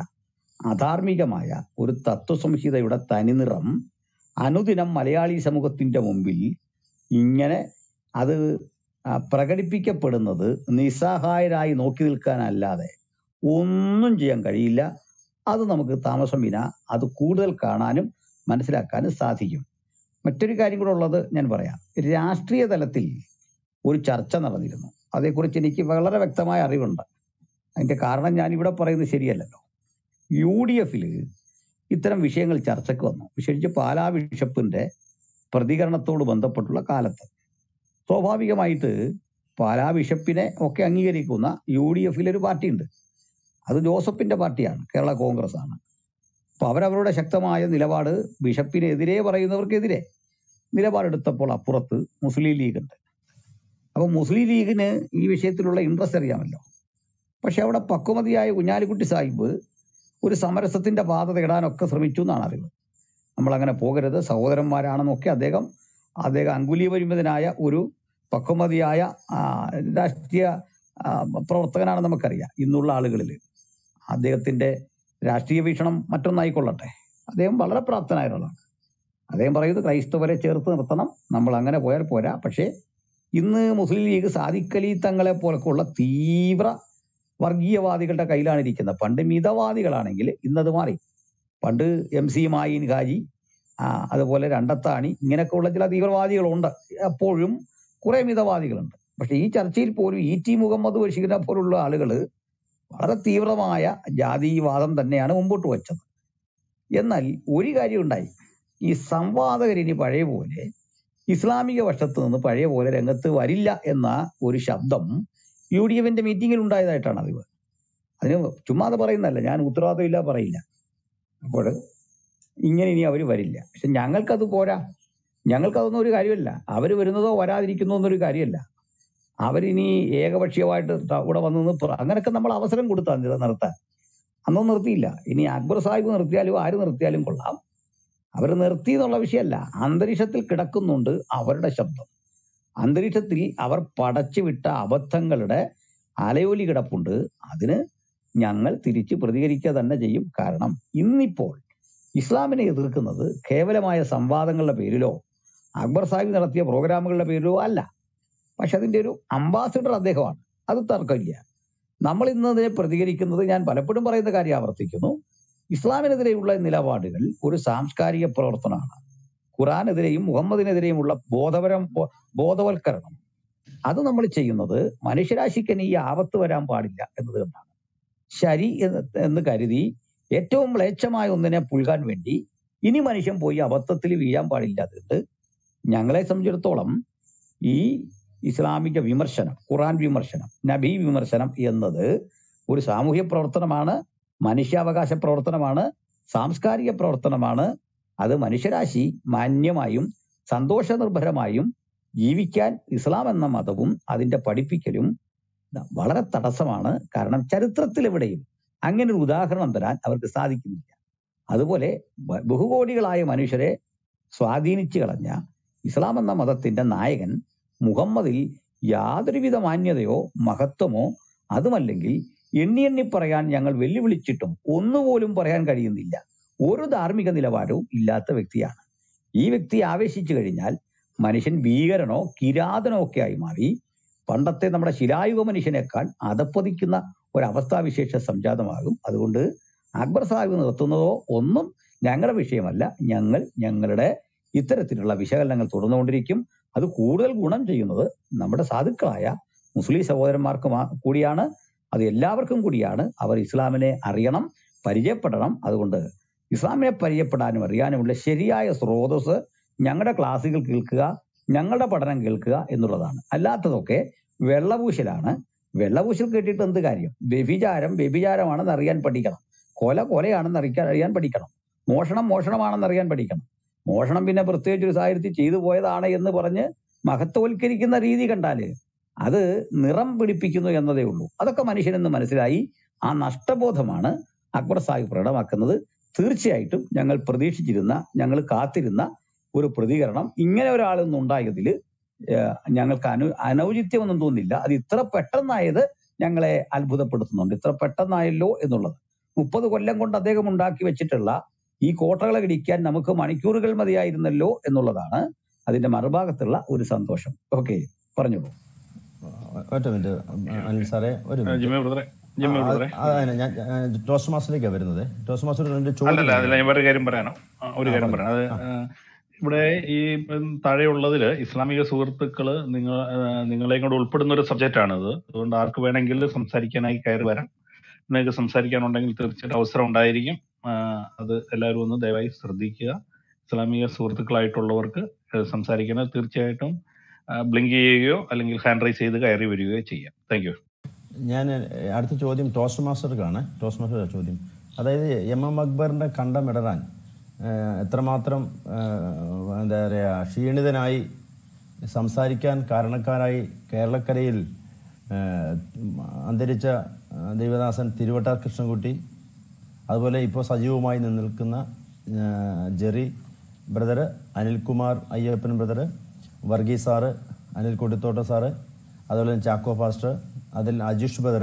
അധാർമികമായ ഒരു തത്വസംഹിതയുടെ തനിനിറം അനുദിനം മലയാളി സമൂഹത്തിന്റെ മുമ്പിൽ ഇങ്ങനെ അത് ആ, പ്രകടിപ്പിക്കപ്പെടുന്നത് നിസ്സഹായരായി നോക്കി നിൽക്കാനല്ലാതെ ഒന്നും ചെയ്യാൻ കഴിയില്ല അത് നമുക്ക് താമസം വിന അത് കൂടുതൽ കാണാനും മനസ്സിലാക്കാനും സാധിക്കും മറ്റൊരു കാര്യം കൂടെ ഉള്ളത് ഞാൻ പറയാം രാഷ്ട്രീയ തലത്തിൽ ഒരു ചർച്ച നടന്നിരുന്നു അതേക്കുറിച്ച് എനിക്ക് വളരെ വ്യക്തമായ അറിവുണ്ട് അതിന്റെ കാരണം ഞാൻ ഇവിടെ പറയുന്നത് ശരിയല്ലല്ലോ യു ഡി എഫിൽ ഇത്തരം വിഷയങ്ങൾ ചർച്ചയ്ക്ക് വന്നു വിശേഷിച്ച് പാലാ ബിഷപ്പിന്റെ പ്രതികരണത്തോട് ബന്ധപ്പെട്ടുള്ള കാലത്ത് സ്വാഭാവികമായിട്ട് പാലാ ബിഷപ്പിനെ ഒക്കെ അംഗീകരിക്കുന്ന യു ഡി എഫിൽ ഒരു പാർട്ടിയുണ്ട് അത് ജോസഫിന്റെ പാർട്ടിയാണ് കേരള കോൺഗ്രസ് ആണ് അപ്പൊ അവരവരുടെ ശക്തമായ നിലപാട് ബിഷപ്പിനെതിരെ പറയുന്നവർക്കെതിരെ നിലപാടെടുത്തപ്പോൾ അപ്പുറത്ത് മുസ്ലിം ലീഗ് ഉണ്ട് അപ്പൊ മുസ്ലിം ലീഗിന് ഈ വിഷയത്തിലുള്ള ഇൻട്രസ്റ്റ് അറിയാമല്ലോ പക്ഷെ അവിടെ പക്വമതിയായ കുഞ്ഞാലിക്കുട്ടി സാഹിബ് ഒരു സമരസത്തിന്റെ പാത തേടാനൊക്കെ ശ്രമിച്ചു എന്നാണ് അറിവ് നമ്മൾ അങ്ങനെ പോകരുത് സഹോദരന്മാരാണെന്നൊക്കെ അദ്ദേഹം അദ്ദേഹം അങ്കുലീപരിമിതനായ ഒരു പക്വമതിയായ ആ, രാഷ്ട്രീയ ആ, പ്രവർത്തകനാണെന്ന് നമുക്കറിയാം ഇന്നുള്ള ആളുകളിൽ അദ്ദേഹത്തിന്റെ രാഷ്ട്രീയ വീക്ഷണം മറ്റൊന്നായിക്കൊള്ളട്ടെ അദ്ദേഹം വളരെ പ്രാപ്തനായ ഒരാളാണ് അദ്ദേഹം പറയുന്നത് ക്രൈസ്തവരെ ചേർത്ത് നിർത്തണം നമ്മൾ അങ്ങനെ പോയാൽ പോരാ പക്ഷേ ഇന്ന് മുസ്ലിം ലീഗ് സാദിഖലി തങ്ങളെ പോലൊക്കെയുള്ള തീവ്ര വർഗീയവാദികളുടെ കയ്യിലാണ് ഇരിക്കുന്നത് പണ്ട് മിതവാദികളാണെങ്കിൽ ഇന്നത് മാറി പണ്ട് എം സി മായിൻ ഹാജി ആ, അതുപോലെ രണ്ടത്താണി ഇങ്ങനെയൊക്കെയുള്ള ചില തീവ്രവാദികളുണ്ട് അപ്പോഴും കുറെ മിതവാദികളുണ്ട് പക്ഷെ ഈ ചർച്ചയിൽ പോലും ഇ ടി മുഹമ്മദ് ബഷീറിനെ പോലുള്ള ആളുകൾ വളരെ തീവ്രമായ ജാതിവാദം തന്നെയാണ് മുമ്പോട്ട് വച്ചത് എന്നാൽ ഒരു കാര്യം ഉണ്ടായി ഈ സംവാദകർ ഇനി പഴയ പോലെ ഇസ്ലാമിക പക്ഷത്ത് നിന്ന് പഴയ പോലെ രംഗത്ത് വരില്ല എന്ന ഒരു ശബ്ദം യു ഡി എഫിന്റെ മീറ്റിംഗിൽ ഉണ്ടായതായിട്ടാണ് അറിവ് അതിന് ചുമ്മാതെ പറയുന്നതല്ല ഞാൻ ഉത്തരവാദിത്തമില്ല പറയില്ല അപ്പോൾ ഇങ്ങനെ ഇനി അവർ വരില്ല പക്ഷെ ഞങ്ങൾക്കത് പോരാ ഞങ്ങൾക്കതൊന്നും ഒരു കാര്യമല്ല അവർ വരുന്നതോ വരാതിരിക്കുന്നതോ എന്നൊരു കാര്യമല്ല അവരിനി ഏകപക്ഷീയമായിട്ട് ത- ഇവിടെ വന്ന് നിന്ന് പ്ര- അങ്ങനെയൊക്കെ നമ്മൾ അവസരം കൊടുത്താൽ ഇത് നിർത്താൻ അന്നൊന്നും നിർത്തിയില്ല ഇനി അക്ബർ സാഹിബ് നിർത്തിയാലും ആര് നിർത്തിയാലും കൊള്ളാം അവർ നിർത്തി എന്നുള്ള വിഷയമല്ല അന്തരീക്ഷത്തിൽ കിടക്കുന്നുണ്ട് അവരുടെ ശബ്ദം അന്തരീക്ഷത്തിൽ അവർ പടച്ചു വിട്ട അബദ്ധങ്ങളുടെ അലയോലി കിടപ്പുണ്ട് അതിന് ഞങ്ങൾ തിരിച്ച് പ്രതികരിക്കുക തന്നെ ചെയ്യും കാരണം ഇന്നിപ്പോൾ ഇസ്ലാമിനെ എതിർക്കുന്നത് കേവലമായ സംവാദങ്ങളുടെ പേരിലോ അക്ബർ സാഹിബ് നടത്തിയ പ്രോഗ്രാമുകളുടെ പേരിലോ അല്ല പക്ഷെ അതിന്റെ ഒരു അംബാസിഡർ അദ്ദേഹമാണ് അത് തർക്കമില്ല നമ്മൾ ഇന്ന് അതിനെ പ്രതികരിക്കുന്നത് ഞാൻ പലപ്പോഴും പറയുന്ന കാര്യം ആവർത്തിക്കുന്നു ഇസ്ലാമിനെതിരെയുള്ള നിലപാടുകൾ ഒരു സാംസ്കാരിക പ്രവർത്തനമാണ് ഖുറാനെതിരെയും മുഹമ്മദിനെതിരെയുമുള്ള ബോധപരം ബോ- ബോധവൽക്കരണം അത് നമ്മൾ ചെയ്യുന്നത് മനുഷ്യരാശിക്ക് ഇനി ഈ ആപത്ത് വരാൻ പാടില്ല എന്നതുകൊണ്ടാണ് ശരി എന്ന് എന്ന് കരുതി ഏറ്റവും മ്ലേച്ഛമായ ഒന്നിനെ പുൽകാൻ വേണ്ടി ഇനി മനുഷ്യൻ പോയി അബദ്ധത്തിൽ വീഴാൻ പാടില്ല അതുകൊണ്ട് ഞങ്ങളെ സംബന്ധിച്ചിടത്തോളം ഈ ഇസ്ലാമിക വിമർശനം ഖുറാൻ വിമർശനം നബി വിമർശനം എന്നത് ഒരു സാമൂഹ്യ പ്രവർത്തനമാണ് മനുഷ്യാവകാശ പ്രവർത്തനമാണ് സാംസ്കാരിക പ്രവർത്തനമാണ് അത് മനുഷ്യരാശി മാന്യമായും സന്തോഷനിർഭരമായും ജീവിക്കാൻ ഇസ്ലാം എന്ന മതവും അതിന്റെ പഠിപ്പിക്കലും വളരെ തടസ്സമാണ് കാരണം ചരിത്രത്തിൽ എവിടെയും അങ്ങനെ ഒരു ഉദാഹരണം തരാൻ അവർക്ക് സാധിക്കുന്നില്ല അതുപോലെ ബ- ബഹുകോടികളായ മനുഷ്യരെ സ്വാധീനിച്ചു കളഞ്ഞ ഇസ്ലാം എന്ന മതത്തിന്റെ നായകൻ മുഹമ്മദിൽ യാതൊരുവിധ മാന്യതയോ മഹത്വമോ അതുമല്ലെങ്കിൽ എണ്ണി എണ്ണി പറയാൻ ഞങ്ങൾ വെല്ലുവിളിച്ചിട്ടും ഒന്നുപോലും പറയാൻ കഴിയുന്നില്ല ഒരു ധാർമ്മിക നിലവാരവും ഇല്ലാത്ത വ്യക്തിയാണ് ഈ വ്യക്തി ആവേശിച്ചു കഴിഞ്ഞാൽ മനുഷ്യൻ ഭീകരനോ കിരാതനോ ഒക്കെ ആയി മാറി പണ്ടത്തെ നമ്മുടെ ശിലായുഗ മനുഷ്യനേക്കാൾ അതപ്പതിക്കുന്ന ഒരവസ്ഥാവിശേഷ സംജാതമാകും അതുകൊണ്ട് അക്ബർ സാഹിബ് നിർത്തുന്നതോ ഒന്നും ഞങ്ങളുടെ വിഷയമല്ല ഞങ്ങൾ ഞങ്ങളുടെ ഇത്തരത്തിലുള്ള വിശകലനങ്ങൾ തുടർന്നുകൊണ്ടിരിക്കും അത് കൂടുതൽ ഗുണം ചെയ്യുന്നത് നമ്മുടെ സാധുക്കളായ മുസ്ലിം സഹോദരന്മാർക്ക് മാ- കൂടിയാണ് അത് എല്ലാവർക്കും കൂടിയാണ് അവർ ഇസ്ലാമിനെ അറിയണം പരിചയപ്പെടണം അതുകൊണ്ട് ഇസ്ലാമിനെ പരിചയപ്പെടാനും അറിയാനുമുള്ള ശരിയായ സ്രോതസ് ഞങ്ങളുടെ ക്ലാസ്സുകൾ കേൾക്കുക ഞങ്ങളുടെ പഠനം കേൾക്കുക എന്നുള്ളതാണ് അല്ലാത്തതൊക്കെ വെള്ളപൂശലാണ് വെള്ളപൂശൽ കേട്ടിട്ട് എന്ത് കാര്യം വ്യഭിചാരം വ്യഭിചാരമാണെന്ന് അറിയാൻ പഠിക്കണം കൊല കൊലയാണെന്ന് അറിയിക്കാൻ അറിയാൻ പഠിക്കണം മോഷണം മോഷണമാണെന്ന് അറിയാൻ പഠിക്കണം മോഷണം പിന്നെ പ്രത്യേകിച്ച് ഒരു സാഹചര്യത്തിൽ ചെയ്തു പോയതാണ് എന്ന് പറഞ്ഞ് മഹത്വവൽക്കരിക്കുന്ന രീതി കണ്ടാല് അത് നിറം പിടിപ്പിക്കുന്നു എന്നതേ ഉള്ളൂ അതൊക്കെ മനുഷ്യനെന്ന് മനസ്സിലായി ആ നഷ്ടബോധമാണ് അക്ബർ സാഹിബ് പ്രകടമാക്കുന്നത് തീർച്ചയായിട്ടും ഞങ്ങൾ പ്രതീക്ഷിച്ചിരുന്ന ഞങ്ങൾ കാത്തിരുന്ന ഒരു പ്രതികരണം ഇങ്ങനെ ഒരാളൊന്നും ഉണ്ടായതിൽ ഞങ്ങൾക്ക് അനു അനൗചിത്യമൊന്നും തോന്നുന്നില്ല അത് ഇത്ര പെട്ടെന്നായത് ഞങ്ങളെ അത്ഭുതപ്പെടുത്തുന്നുണ്ട് ഇത്ര പെട്ടെന്നായല്ലോ എന്നുള്ളത് മുപ്പത് കൊല്ലം കൊണ്ട് അദ്ദേഹം ഉണ്ടാക്കി വെച്ചിട്ടുള്ള ഈ കോട്ടകളെ ഇടിക്കാൻ നമുക്ക് മണിക്കൂറുകൾ മതിയായിരുന്നല്ലോ എന്നുള്ളതാണ് അതിന്റെ മറുഭാഗത്തുള്ള ഒരു സന്തോഷം ഓക്കെ പറഞ്ഞോളൂ ഒറ്റ മിനിറ്റ് അനിൽ സാറേ ഒരു മിനിറ്റ് ജിമ്മി ബ്രദറെ ജിമ്മി ആ, ബ്രദറെ ആ, അതെ, ഞാൻ ഞാൻ ടോസ്റ്റ് മാസ്റ്ററിലേക്കാണ് വരുന്നത് ടോസ്റ്റ് മാസ്റ്റർ രണ്ട് അല്ലല്ല ചോദ്യം അതില്ല ഞാൻ വേറെ കാര്യം പറയാനോ ആ, ഒരു ആ കാര്യം പറഞ്ഞു പറയാം അത് ആ ആ, ഇവിടെ ഈ ഇപ്പം താഴെയുള്ളതില് ഇസ്ലാമിക സുഹൃത്തുക്കള് നിങ്ങൾ നിങ്ങളെയും കൂടെ ഉൾപ്പെടുന്ന ഒരു സബ്ജക്റ്റ് ആണിത് അതുകൊണ്ട് ആർക്ക് വേണമെങ്കിലും സംസാരിക്കാനായി കയറി വരാം നിങ്ങൾക്ക് സംസാരിക്കാനുണ്ടെങ്കിൽ തീർച്ചയായിട്ടും അവസരം ഉണ്ടായിരിക്കും ആ, അത് എല്ലാവരും ഒന്ന് ദയവായി ശ്രദ്ധിക്കുക ഇസ്ലാമിക സുഹൃത്തുക്കളായിട്ടുള്ളവർക്ക് ഏഹ് സംസാരിക്കുന്നത് തീർച്ചയായിട്ടും ബ്ലിങ്ക് ചെയ്യുകയോ അല്ലെങ്കിൽ ഹാൻഡ് റൈസ് ചെയ്ത് കയറി വരികയോ ചെയ്യാം താങ്ക് യു ഞാൻ ഏഹ്, അടുത്ത ചോദ്യം ടോസ്റ്റ് മാസ്റ്റർക്കാണ് ടോസ്റ്റ് മാസ്റ്റർ ചോദ്യം അതായത് എം എം അക്ബറിന്റെ കണ്ടം ഇടറാൻ ഏഹ്, എത്രമാത്രം ഏഹ്, എന്താ പറയുക ക്ഷീണിതനായി സംസാരിക്കാൻ കാരണക്കാരായി കേരളക്കരയിൽ ഏഹ്, അന്തരിച്ച ഏഹ്, ദേവദാസൻ തിരുവട്ടാർ കൃഷ്ണൻകുട്ടി അതുപോലെ ഇപ്പോൾ സജീവമായി നിൽക്കുന്ന ഏഹ്, Jerry brother Anilkumar Ayyappan brother Varghese sir Anil Kodithotta sir അതുപോലെ തന്നെ ചാക്കോ ഫാസ്റ്റർ അതിൽ അജീഷ് ബ്രദർ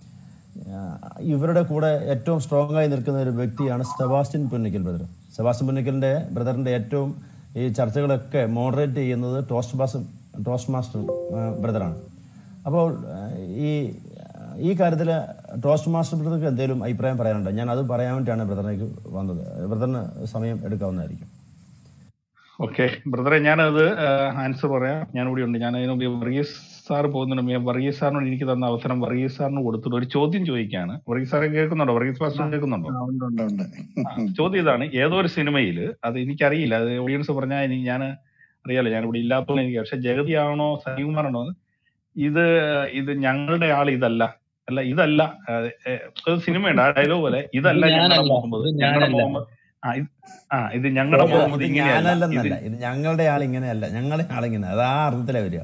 ഇവരുടെ കൂടെ ഏറ്റവും സ്ട്രോങ് ആയി നിൽക്കുന്ന ഒരു വ്യക്തിയാണ് സെബാസ്റ്റ്യൻ പുന്നക്കൽ ബ്രദർ സെബാസ്റ്റ്യൻ പുന്നക്കലിന്റെ ബ്രദറിന്റെ ഏറ്റവും ഈ ചർച്ചകളൊക്കെ മോഡറേറ്റ് ചെയ്യുന്നത് ടോസ്റ്റ് ബാസ് ടോസ്റ്റ് മാസ്റ്റർ ബ്രദറാണ് അപ്പോൾ ആ, ഈ ഈ കാര്യത്തിൽ ടോസ്റ്റ് മാസ്റ്റർ ബ്രദർക്ക് എന്തെങ്കിലും അഭിപ്രായം പറയാനുണ്ടോ ഞാൻ അത് പറയാൻ വേണ്ടിയാണ് ബ്രദറിലേക്ക് വന്നത് ബ്രദറിന് സമയം എടുക്കാവുന്നതായിരിക്കും ഓക്കെ ബ്രദറെ ഞാനത് ആൻസർ പറയാം ഞാൻ ഇവിടെ ഉണ്ട് ഞാൻ അതിന് മുമ്പ് വർഗീസ് സാർ പോകുന്നതിന് മുമ്പ് ഞാൻ വർഗീസ് സാറിനോട് എനിക്ക് തന്ന അവസരം വർഗീസ് സാറിന് കൊടുത്തിട്ട് ഒരു ചോദ്യം ചോദിക്കാണ് വർഗീസ് സാറെ കേൾക്കുന്നുണ്ടോ വർഗീസ് പാസ്റ്റർ കേൾക്കുന്നുണ്ടോ ആ, ഉണ്ട് ഉണ്ട് ഉണ്ട് ആ, ചോദ്യം ഇതാണ് ഏതോ ഒരു സിനിമയിൽ അത് എനിക്കറിയില്ല അത് ഓഡിയൻസ് പറഞ്ഞാൽ ഇനി ഞാൻ അറിയാലോ ഞാൻ ഇവിടെ ഇല്ലാത്തതുകൊണ്ട് എനിക്ക് പക്ഷെ ജഗതിയാണോ സനികുമാറാണോ എന്ന് ഇത് ഇത് ഞങ്ങളുടെ ആൾ ഇതല്ല അല്ല ഇതല്ല ആ, ഏ, ഒരു സിനിമയുണ്ട് ആ ഡയലോഗ് പോലെ ഇത് ഇതല്ല ഞങ്ങളുടെ ഞാനല്ല മുഹമ്മദ് ഇത് ഞങ്ങളുടെ ഞാനല്ല മുഹമ്മദ് ആ ഇത് ആ ഇത് ഞങ്ങളുടെ ഞാൻ- മുഹമ്മദ് ഇത് ഇങ്ങനെയല്ല ഇത് ഞാനല്ലെന്നല്ല ഇത് ഞങ്ങളുടെ ആൾ ഇങ്ങനെയല്ല ഞങ്ങളുടെ ആൾ ഇങ്ങനെ അത് ആ അർത്ഥത്തിലാ വരിക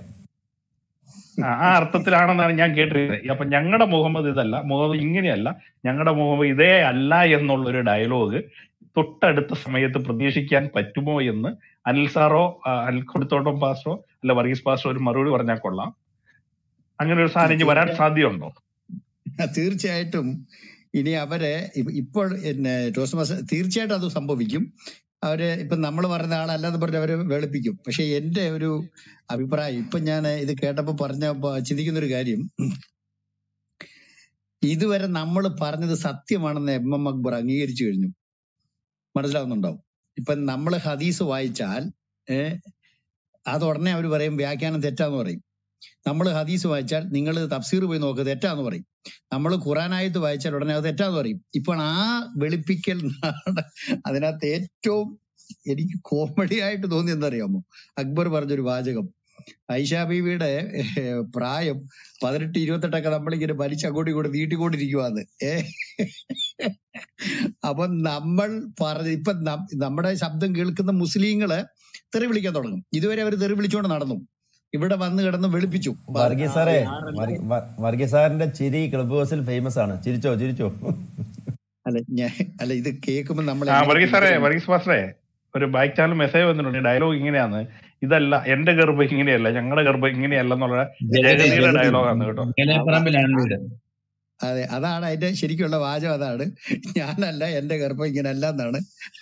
ആ ആ അർത്ഥത്തിലാണെന്നാണ് ഞാൻ കേട്ടിരുന്നത് അപ്പൊ ഞങ്ങളുടെ മുഹമ്മദ് ഇതല്ല മുഹമ്മദ് ഇങ്ങനെയല്ല ഞങ്ങളുടെ മുഹമ്മദ് ഇതേ അല്ല എന്നുള്ള ഒരു ഡയലോഗ് തൊട്ടടുത്ത സമയത്ത് പ്രതീക്ഷിക്കാൻ പറ്റുമോ എന്ന് അനിൽ സാറോ ആ, അനിൽ കൊടുത്തോട്ടം പാസ്റ്ററോ അല്ല വർഗീസ് പാസ്റ്ററോ ഒരു മറുപടി പറഞ്ഞാൽ കൊള്ളാം അങ്ങനെ ഒരു സാധനം ഇനി വരാൻ സാധ്യതയുണ്ടോ തീർച്ചയായിട്ടും ഇനി അവരെ ഇപ്പ- ഇപ്പോൾ എന്നെ ടോസ്റ്റ് മാസ്റ്റർ തീർച്ചയായിട്ടും അത് സംഭവിക്കും അവര് ഇപ്പൊ നമ്മൾ പറയുന്ന ആളല്ലാതെ പറഞ്ഞ് അവര് വെളുപ്പിക്കും പക്ഷെ എന്റെ ഒരു അഭിപ്രായം ഇപ്പൊ ഞാൻ ഇത് കേട്ടപ്പോ പറഞ്ഞ ചിന്തിക്കുന്ന ഒരു കാര്യം ഇതുവരെ നമ്മൾ പറഞ്ഞത് സത്യമാണെന്ന് എം എം അക്ബർ അംഗീകരിച്ചു കഴിഞ്ഞു മനസ്സിലാവുന്നുണ്ടാവും ഇപ്പൊ നമ്മൾ ഹദീസ് വായിച്ചാൽ ഏഹ് അത് ഉടനെ അവർ പറയും വ്യാഖ്യാനം തെറ്റാന്ന് പറയും നമ്മൾ ഹദീസ് വായിച്ചാൽ നിങ്ങൾ തഫ്സീർ പോയി നോക്ക് തെറ്റാന്ന് പറയും നമ്മൾ ഖുറാനായത്ത് വായിച്ചാൽ ഉടനെ അത് തെറ്റാന്ന് പറയും ഇപ്പോൾ ആ വെളുപ്പിക്കൽ നാട- അതിനകത്ത് ഏറ്റവും എനിക്ക് കോമഡി ആയിട്ട് തോന്നി എന്തറിയാമോ അക്ബർ പറഞ്ഞൊരു വാചകം ഐഷ ബീവിയുടെ ഏഹ്, പ്രായം പതിനെട്ട് ഇരുപത്തെട്ടൊക്കെ നമ്മളിങ്ങനെ വലിച്ച് അങ്ങോട്ടും ഇങ്ങോട്ടും നീട്ടിക്കൊണ്ടിരിക്കുവാന്ന് ഏ അപ്പൊ നമ്മൾ പറഞ്ഞ ഇപ്പൊ നം- നമ്മുടെ ശബ്ദം കേൾക്കുന്ന മുസ്ലിങ്ങള് തെറി വിളിക്കാൻ തുടങ്ങും ഇതുവരെ അവർ തെറി വിളിച്ചുകൊണ്ട് നടന്നു ഇവിടെ വന്ന് കിടന്ന് വെളുപ്പിച്ചു പ- വർഗീസ് സാറേ ആറല്ല വർഗ- വ- വർഗീസ് സാറിന്റെ ചിരി ക്ലബ് ഹൗസിൽ ഫേമസ് ആണ് ചിരിച്ചോ ചിരിച്ചോ അല്ല ഞാൻ അല്ല ഇത് കേൾക്കുമ്പോ നമ്മൾ ആ എങ്ങനെ വർഗീസ് സാറേ ചിന്തിക്കണം വർഗീസ് പാസ്റ്ററേ ഒരു ബാക്ക് ചാനൽ മെസ്സേജ് വന്നിട്ടുണ്ട് ഡയലോഗ് ഇങ്ങനെയാണ് ഇതല്ല എന്റെ ഗർഭം ഇങ്ങനെയല്ല ഞങ്ങളുടെ ഗർഭം ഇങ്ങനെയല്ല എന്നുള്ള ജഗതി ജഗതിയുടെ ജഗതി ഡയലോഗാണ് കേട്ടോ ഇങ്ങനെപ്പറമ്പിലാണ് വീട് അതെ അതാണ് അതിന്റെ ശരിക്കുള്ള വാചകം അതാണ് ഞാനല്ല എന്റെ ഗർഭം ഇങ്ങനല്ല എന്നാണ്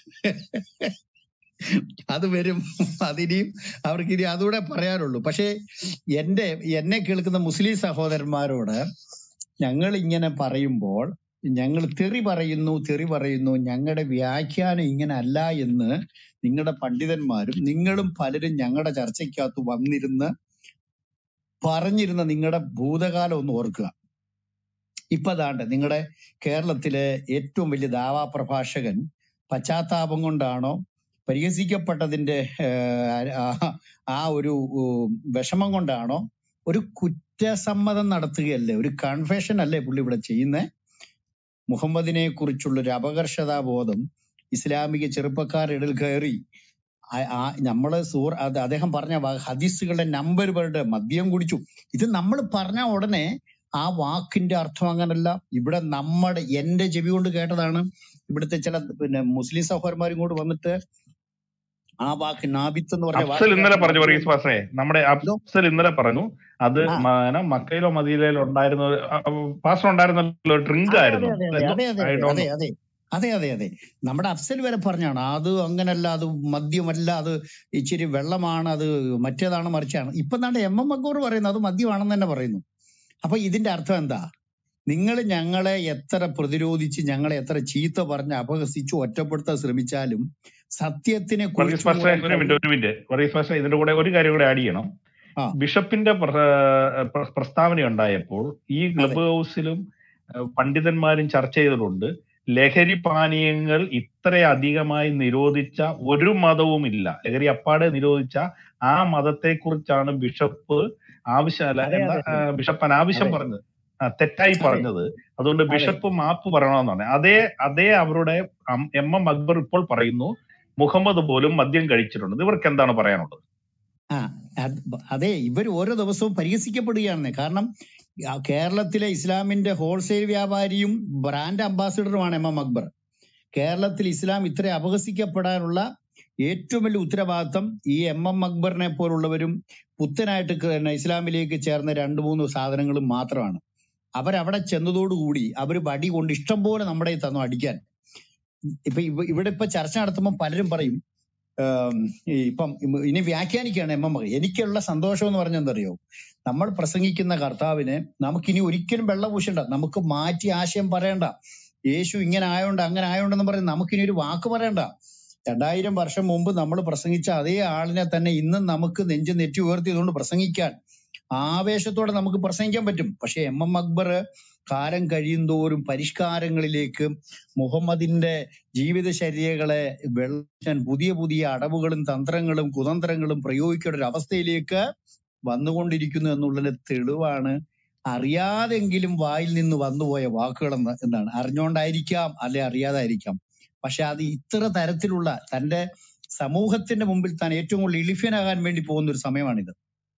അത് വരും അതിനിയും അവർക്ക് ഇനി അതുകൂടെ പറയാനുള്ളൂ പക്ഷേ എന്റെ എന്നെ കേൾക്കുന്ന മുസ്ലിം സഹോദരന്മാരോട് ഞങ്ങൾ ഇങ്ങനെ പറയുമ്പോൾ ഞങ്ങൾ തെറി പറയുന്നു തെറി പറയുന്നു ഞങ്ങളുടെ വ്യാഖ്യാനം ഇങ്ങനെ അല്ല എന്ന് നിങ്ങളുടെ പണ്ഡിതന്മാരും നിങ്ങളും പലരും ഞങ്ങളുടെ ചർച്ചയ്ക്കകത്ത് വന്നിരുന്ന് പറഞ്ഞിരുന്ന നിങ്ങളുടെ ഭൂതകാലം ഒന്ന് ഓർക്കുക ഇപ്പൊ ദാണ്ട് നിങ്ങളുടെ കേരളത്തിലെ ഏറ്റവും വലിയ ദാവാ പ്രഭാഷകൻ പശ്ചാത്താപം കൊണ്ടാണോ പരിഹസിക്കപ്പെട്ടതിന്റെ ഏഹ്, ആ ആ ഒരു ഉം, വിഷമം കൊണ്ടാണോ ഒരു കുറ്റസമ്മതം നടത്തുകയല്ലേ ഒരു കൺഫെഷൻ അല്ലേ പുള്ളി ഇവിടെ ചെയ്യുന്നേ മുഹമ്മദിനെ കുറിച്ചുള്ള ഒരു അപകർഷതാബോധം ഇസ്ലാമിക ചെറുപ്പക്കാരുടെ ഇടയിൽ കയറി ആ- ആ നമ്മള് സൂർ അത് അദ്ദേഹം പറഞ്ഞ വാ- ഹദീസുകളുടെ നമ്പർ പേരുടെ മദ്യം കുടിച്ചു ഇത് നമ്മൾ പറഞ്ഞ ഉടനെ ആ വാക്കിന്റെ അർത്ഥം അങ്ങനല്ല ഇവിടെ നമ്മുടെ എന്റെ ചെവി കൊണ്ട് കേട്ടതാണ് ഇവിടുത്തെ ചില പിന്നെ മുസ്ലിം സഹോദരന്മാരും കൂടെ വന്നിട്ട് ആ വാക്ക് നാബിത്ത് എന്ന് പറഞ്ഞ അഫ്സൽ വാക്ക് ഇന്നലെ കേട്ട പറഞ്ഞു മദ്യം വർഗീസ് പാസ്റ്ററെ നമ്മുടെ എന്തോ അഫ്സൽ ഇന്നലെ പറഞ്ഞു അത് ആ മ- മക്കയിലോ മദീനയിലോ ഉണ്ടായിരുന്ന ഒരു- അ- അ- പാസ്റ്റർ ഉണ്ടായിരുന്നല്ലോ ഡ്രിങ്ക് അതെ അതെ ആയിരുന്നു അതെ അതെ എന്തോ അതെ അതെ ഐ അതെ ഡോണ്ട് അതെ നോ അതെ അതെ അതെ അതെ നമ്മുടെ അഫ്സൽ വരെ പറഞ്ഞാണ് അത് അങ്ങനല്ല അത് മദ്യമല്ല അത് ഇച്ചിരി വെള്ളമാണ് അത് മറ്റേതാണ് മറിച്ചാണ് ഇപ്പൊ നാണ്ട് എം എം മക്കൂർ പറയുന്നു അത് മദ്യമാണെന്ന് തന്നെ പറയുന്നു അപ്പൊ ഇതിന്റെ അർത്ഥം എന്താ നിങ്ങൾ ഞങ്ങളെ എത്ര പ്രതിരോധിച്ച് ഞങ്ങളെ എത്ര ചീത്ത പറഞ്ഞ് അപഹസിച്ചു ഒറ്റപ്പെടുത്താൻ ശ്രമിച്ചാലും സത്യത്തിനെ വർഗീസ് കുഴിച്ചു പാസ്റ്ററെ മൂടാൻ ഒരു മിനിറ്റ് കഴിയും ഒരു മിനിറ്റ് വർഗീസ് പാസ്റ്ററെ ഇതിന്റെ കൂടെ ഒരു കാര്യം കൂടെ ആഡ് ചെയ്യണം ആ ബിഷപ്പിന്റെ പ്ര- പ്ര- പ്രസ്താവന ഉണ്ടായപ്പോൾ ഈ അതെ ക്ലബ് ഹൗസിലും ഏഹ്, പണ്ഡിതന്മാരും ചർച്ച ചെയ്തിട്ടുണ്ട് ലഹരി പാനീയങ്ങൾ ഇത്ര അധികമായി നിരോധിച്ച ഒരു മതവുമില്ല ലഹരി അപ്പാടെ നിരോധിച്ച ആ മതത്തെ കുറിച്ചാണ് ബിഷപ്പ് ആവശ്യം അല്ല അതെ എന്താ അതെ ആ, ബിഷപ്പ് അനാവശ്യം അതെ പറഞ്ഞത് ആ, തെറ്റായി അതെ പറഞ്ഞത് അതുകൊണ്ട് അതെ ബിഷപ്പ് മാപ്പ് പറയണമെന്ന് പറഞ്ഞു അതേ അതേ അവരുടെ അം- എം എം അക്ബർ ഇപ്പോൾ പറയുന്നു മുഹമ്മദ് പോലും മദ്യം കഴിച്ചിട്ടുണ്ട് ഇവർക്ക് എന്താണ് പറയാനുള്ളത് ആ അത് ബ- അതെ ഇവർ ഓരോ ദിവസവും പരിഹസിക്കപ്പെടുകയാണെന്ന് കാരണം ആ കേരളത്തിലെ ഇസ്ലാമിന്റെ ഹോൾസെയിൽ വ്യാപാരിയും ബ്രാൻഡ് അംബാസിഡറുമാണ് എം എം അക്ബർ കേരളത്തിൽ ഇസ്ലാം ഇത്ര അപഹസിക്കപ്പെടാനുള്ള ഏറ്റവും വലിയ ഉത്തരവാദിത്തം ഈ എം എം അക്ബറിനെ പോലുള്ളവരും പുത്തനായിട്ട് ക- പിന്നെ ഇസ്ലാമിലേക്ക് ചേർന്ന രണ്ട് മൂന്ന് സാധനങ്ങളും മാത്രമാണ് അവരവിടെ ചെന്നതോടുകൂടി അവർ വടി കൊണ്ട് ഇഷ്ടം പോലെ നമ്മുടെ കയ്യിൽ തന്നു അടിക്കാൻ ഇപ്പൊ ഇവ- ഇവിടെ ഇപ്പൊ ചർച്ച നടത്തുമ്പോൾ പലരും പറയും ആം, ഈ ഇപ്പം ഇമ- ഇനി വ്യാഖ്യാനിക്കുകയാണ് എം എം മകൻ എനിക്കുള്ള സന്തോഷം എന്ന് പറഞ്ഞാൽ എന്തറിയോ നമ്മൾ പ്രസംഗിക്കുന്ന കർത്താവിന് നമുക്കിനി ഒരിക്കലും വെള്ളപൂശണ്ട നമുക്ക് മാറ്റി ആശയം പറയണ്ട യേശു ഇങ്ങനെ ആയോണ്ട് അങ്ങനെ ആയോണ്ടെന്ന് പറഞ്ഞ് നമുക്കിനി ഒരു വാക്ക് പറയണ്ട രണ്ടായിരം വർഷം മുമ്പ് നമ്മൾ പ്രസംഗിച്ച അതേ ആളിനെ തന്നെ ഇന്നും നമുക്ക് നെഞ്ചു നെറ്റി ഉയർത്തിയതുകൊണ്ട് പ്രസംഗിക്കാൻ ആവേശത്തോടെ നമുക്ക് പ്രസംഗിക്കാൻ പറ്റും പക്ഷെ എം എം അക്ബർ കാലം കഴിയുന്തോറും പരിഷ്കാരങ്ങളിലേക്ക് മുഹമ്മദിന്റെ ജീവിതചര്യകളെ വെള്ളാൻ പുതിയ പുതിയ അടവുകളും തന്ത്രങ്ങളും കുതന്ത്രങ്ങളും പ്രയോഗിക്കേണ്ട ഒരു അവസ്ഥയിലേക്ക് വന്നുകൊണ്ടിരിക്കുന്നു എന്നുള്ളതിന്റെ തെളിവാണ് അറിയാതെങ്കിലും വായിൽ നിന്ന് വന്നുപോയ വാക്കുകൾ എന്ന് എന്താണ് അറിഞ്ഞുകൊണ്ടായിരിക്കാം അല്ലെ അറിയാതായിരിക്കാം പക്ഷെ അത് ഇത്ര തരത്തിലുള്ള തന്റെ സമൂഹത്തിന്റെ മുമ്പിൽ താൻ ഏറ്റവും കൂടുതൽ ഇളിഫ്യനാകാൻ വേണ്ടി പോകുന്ന ഒരു സമയമാണിത്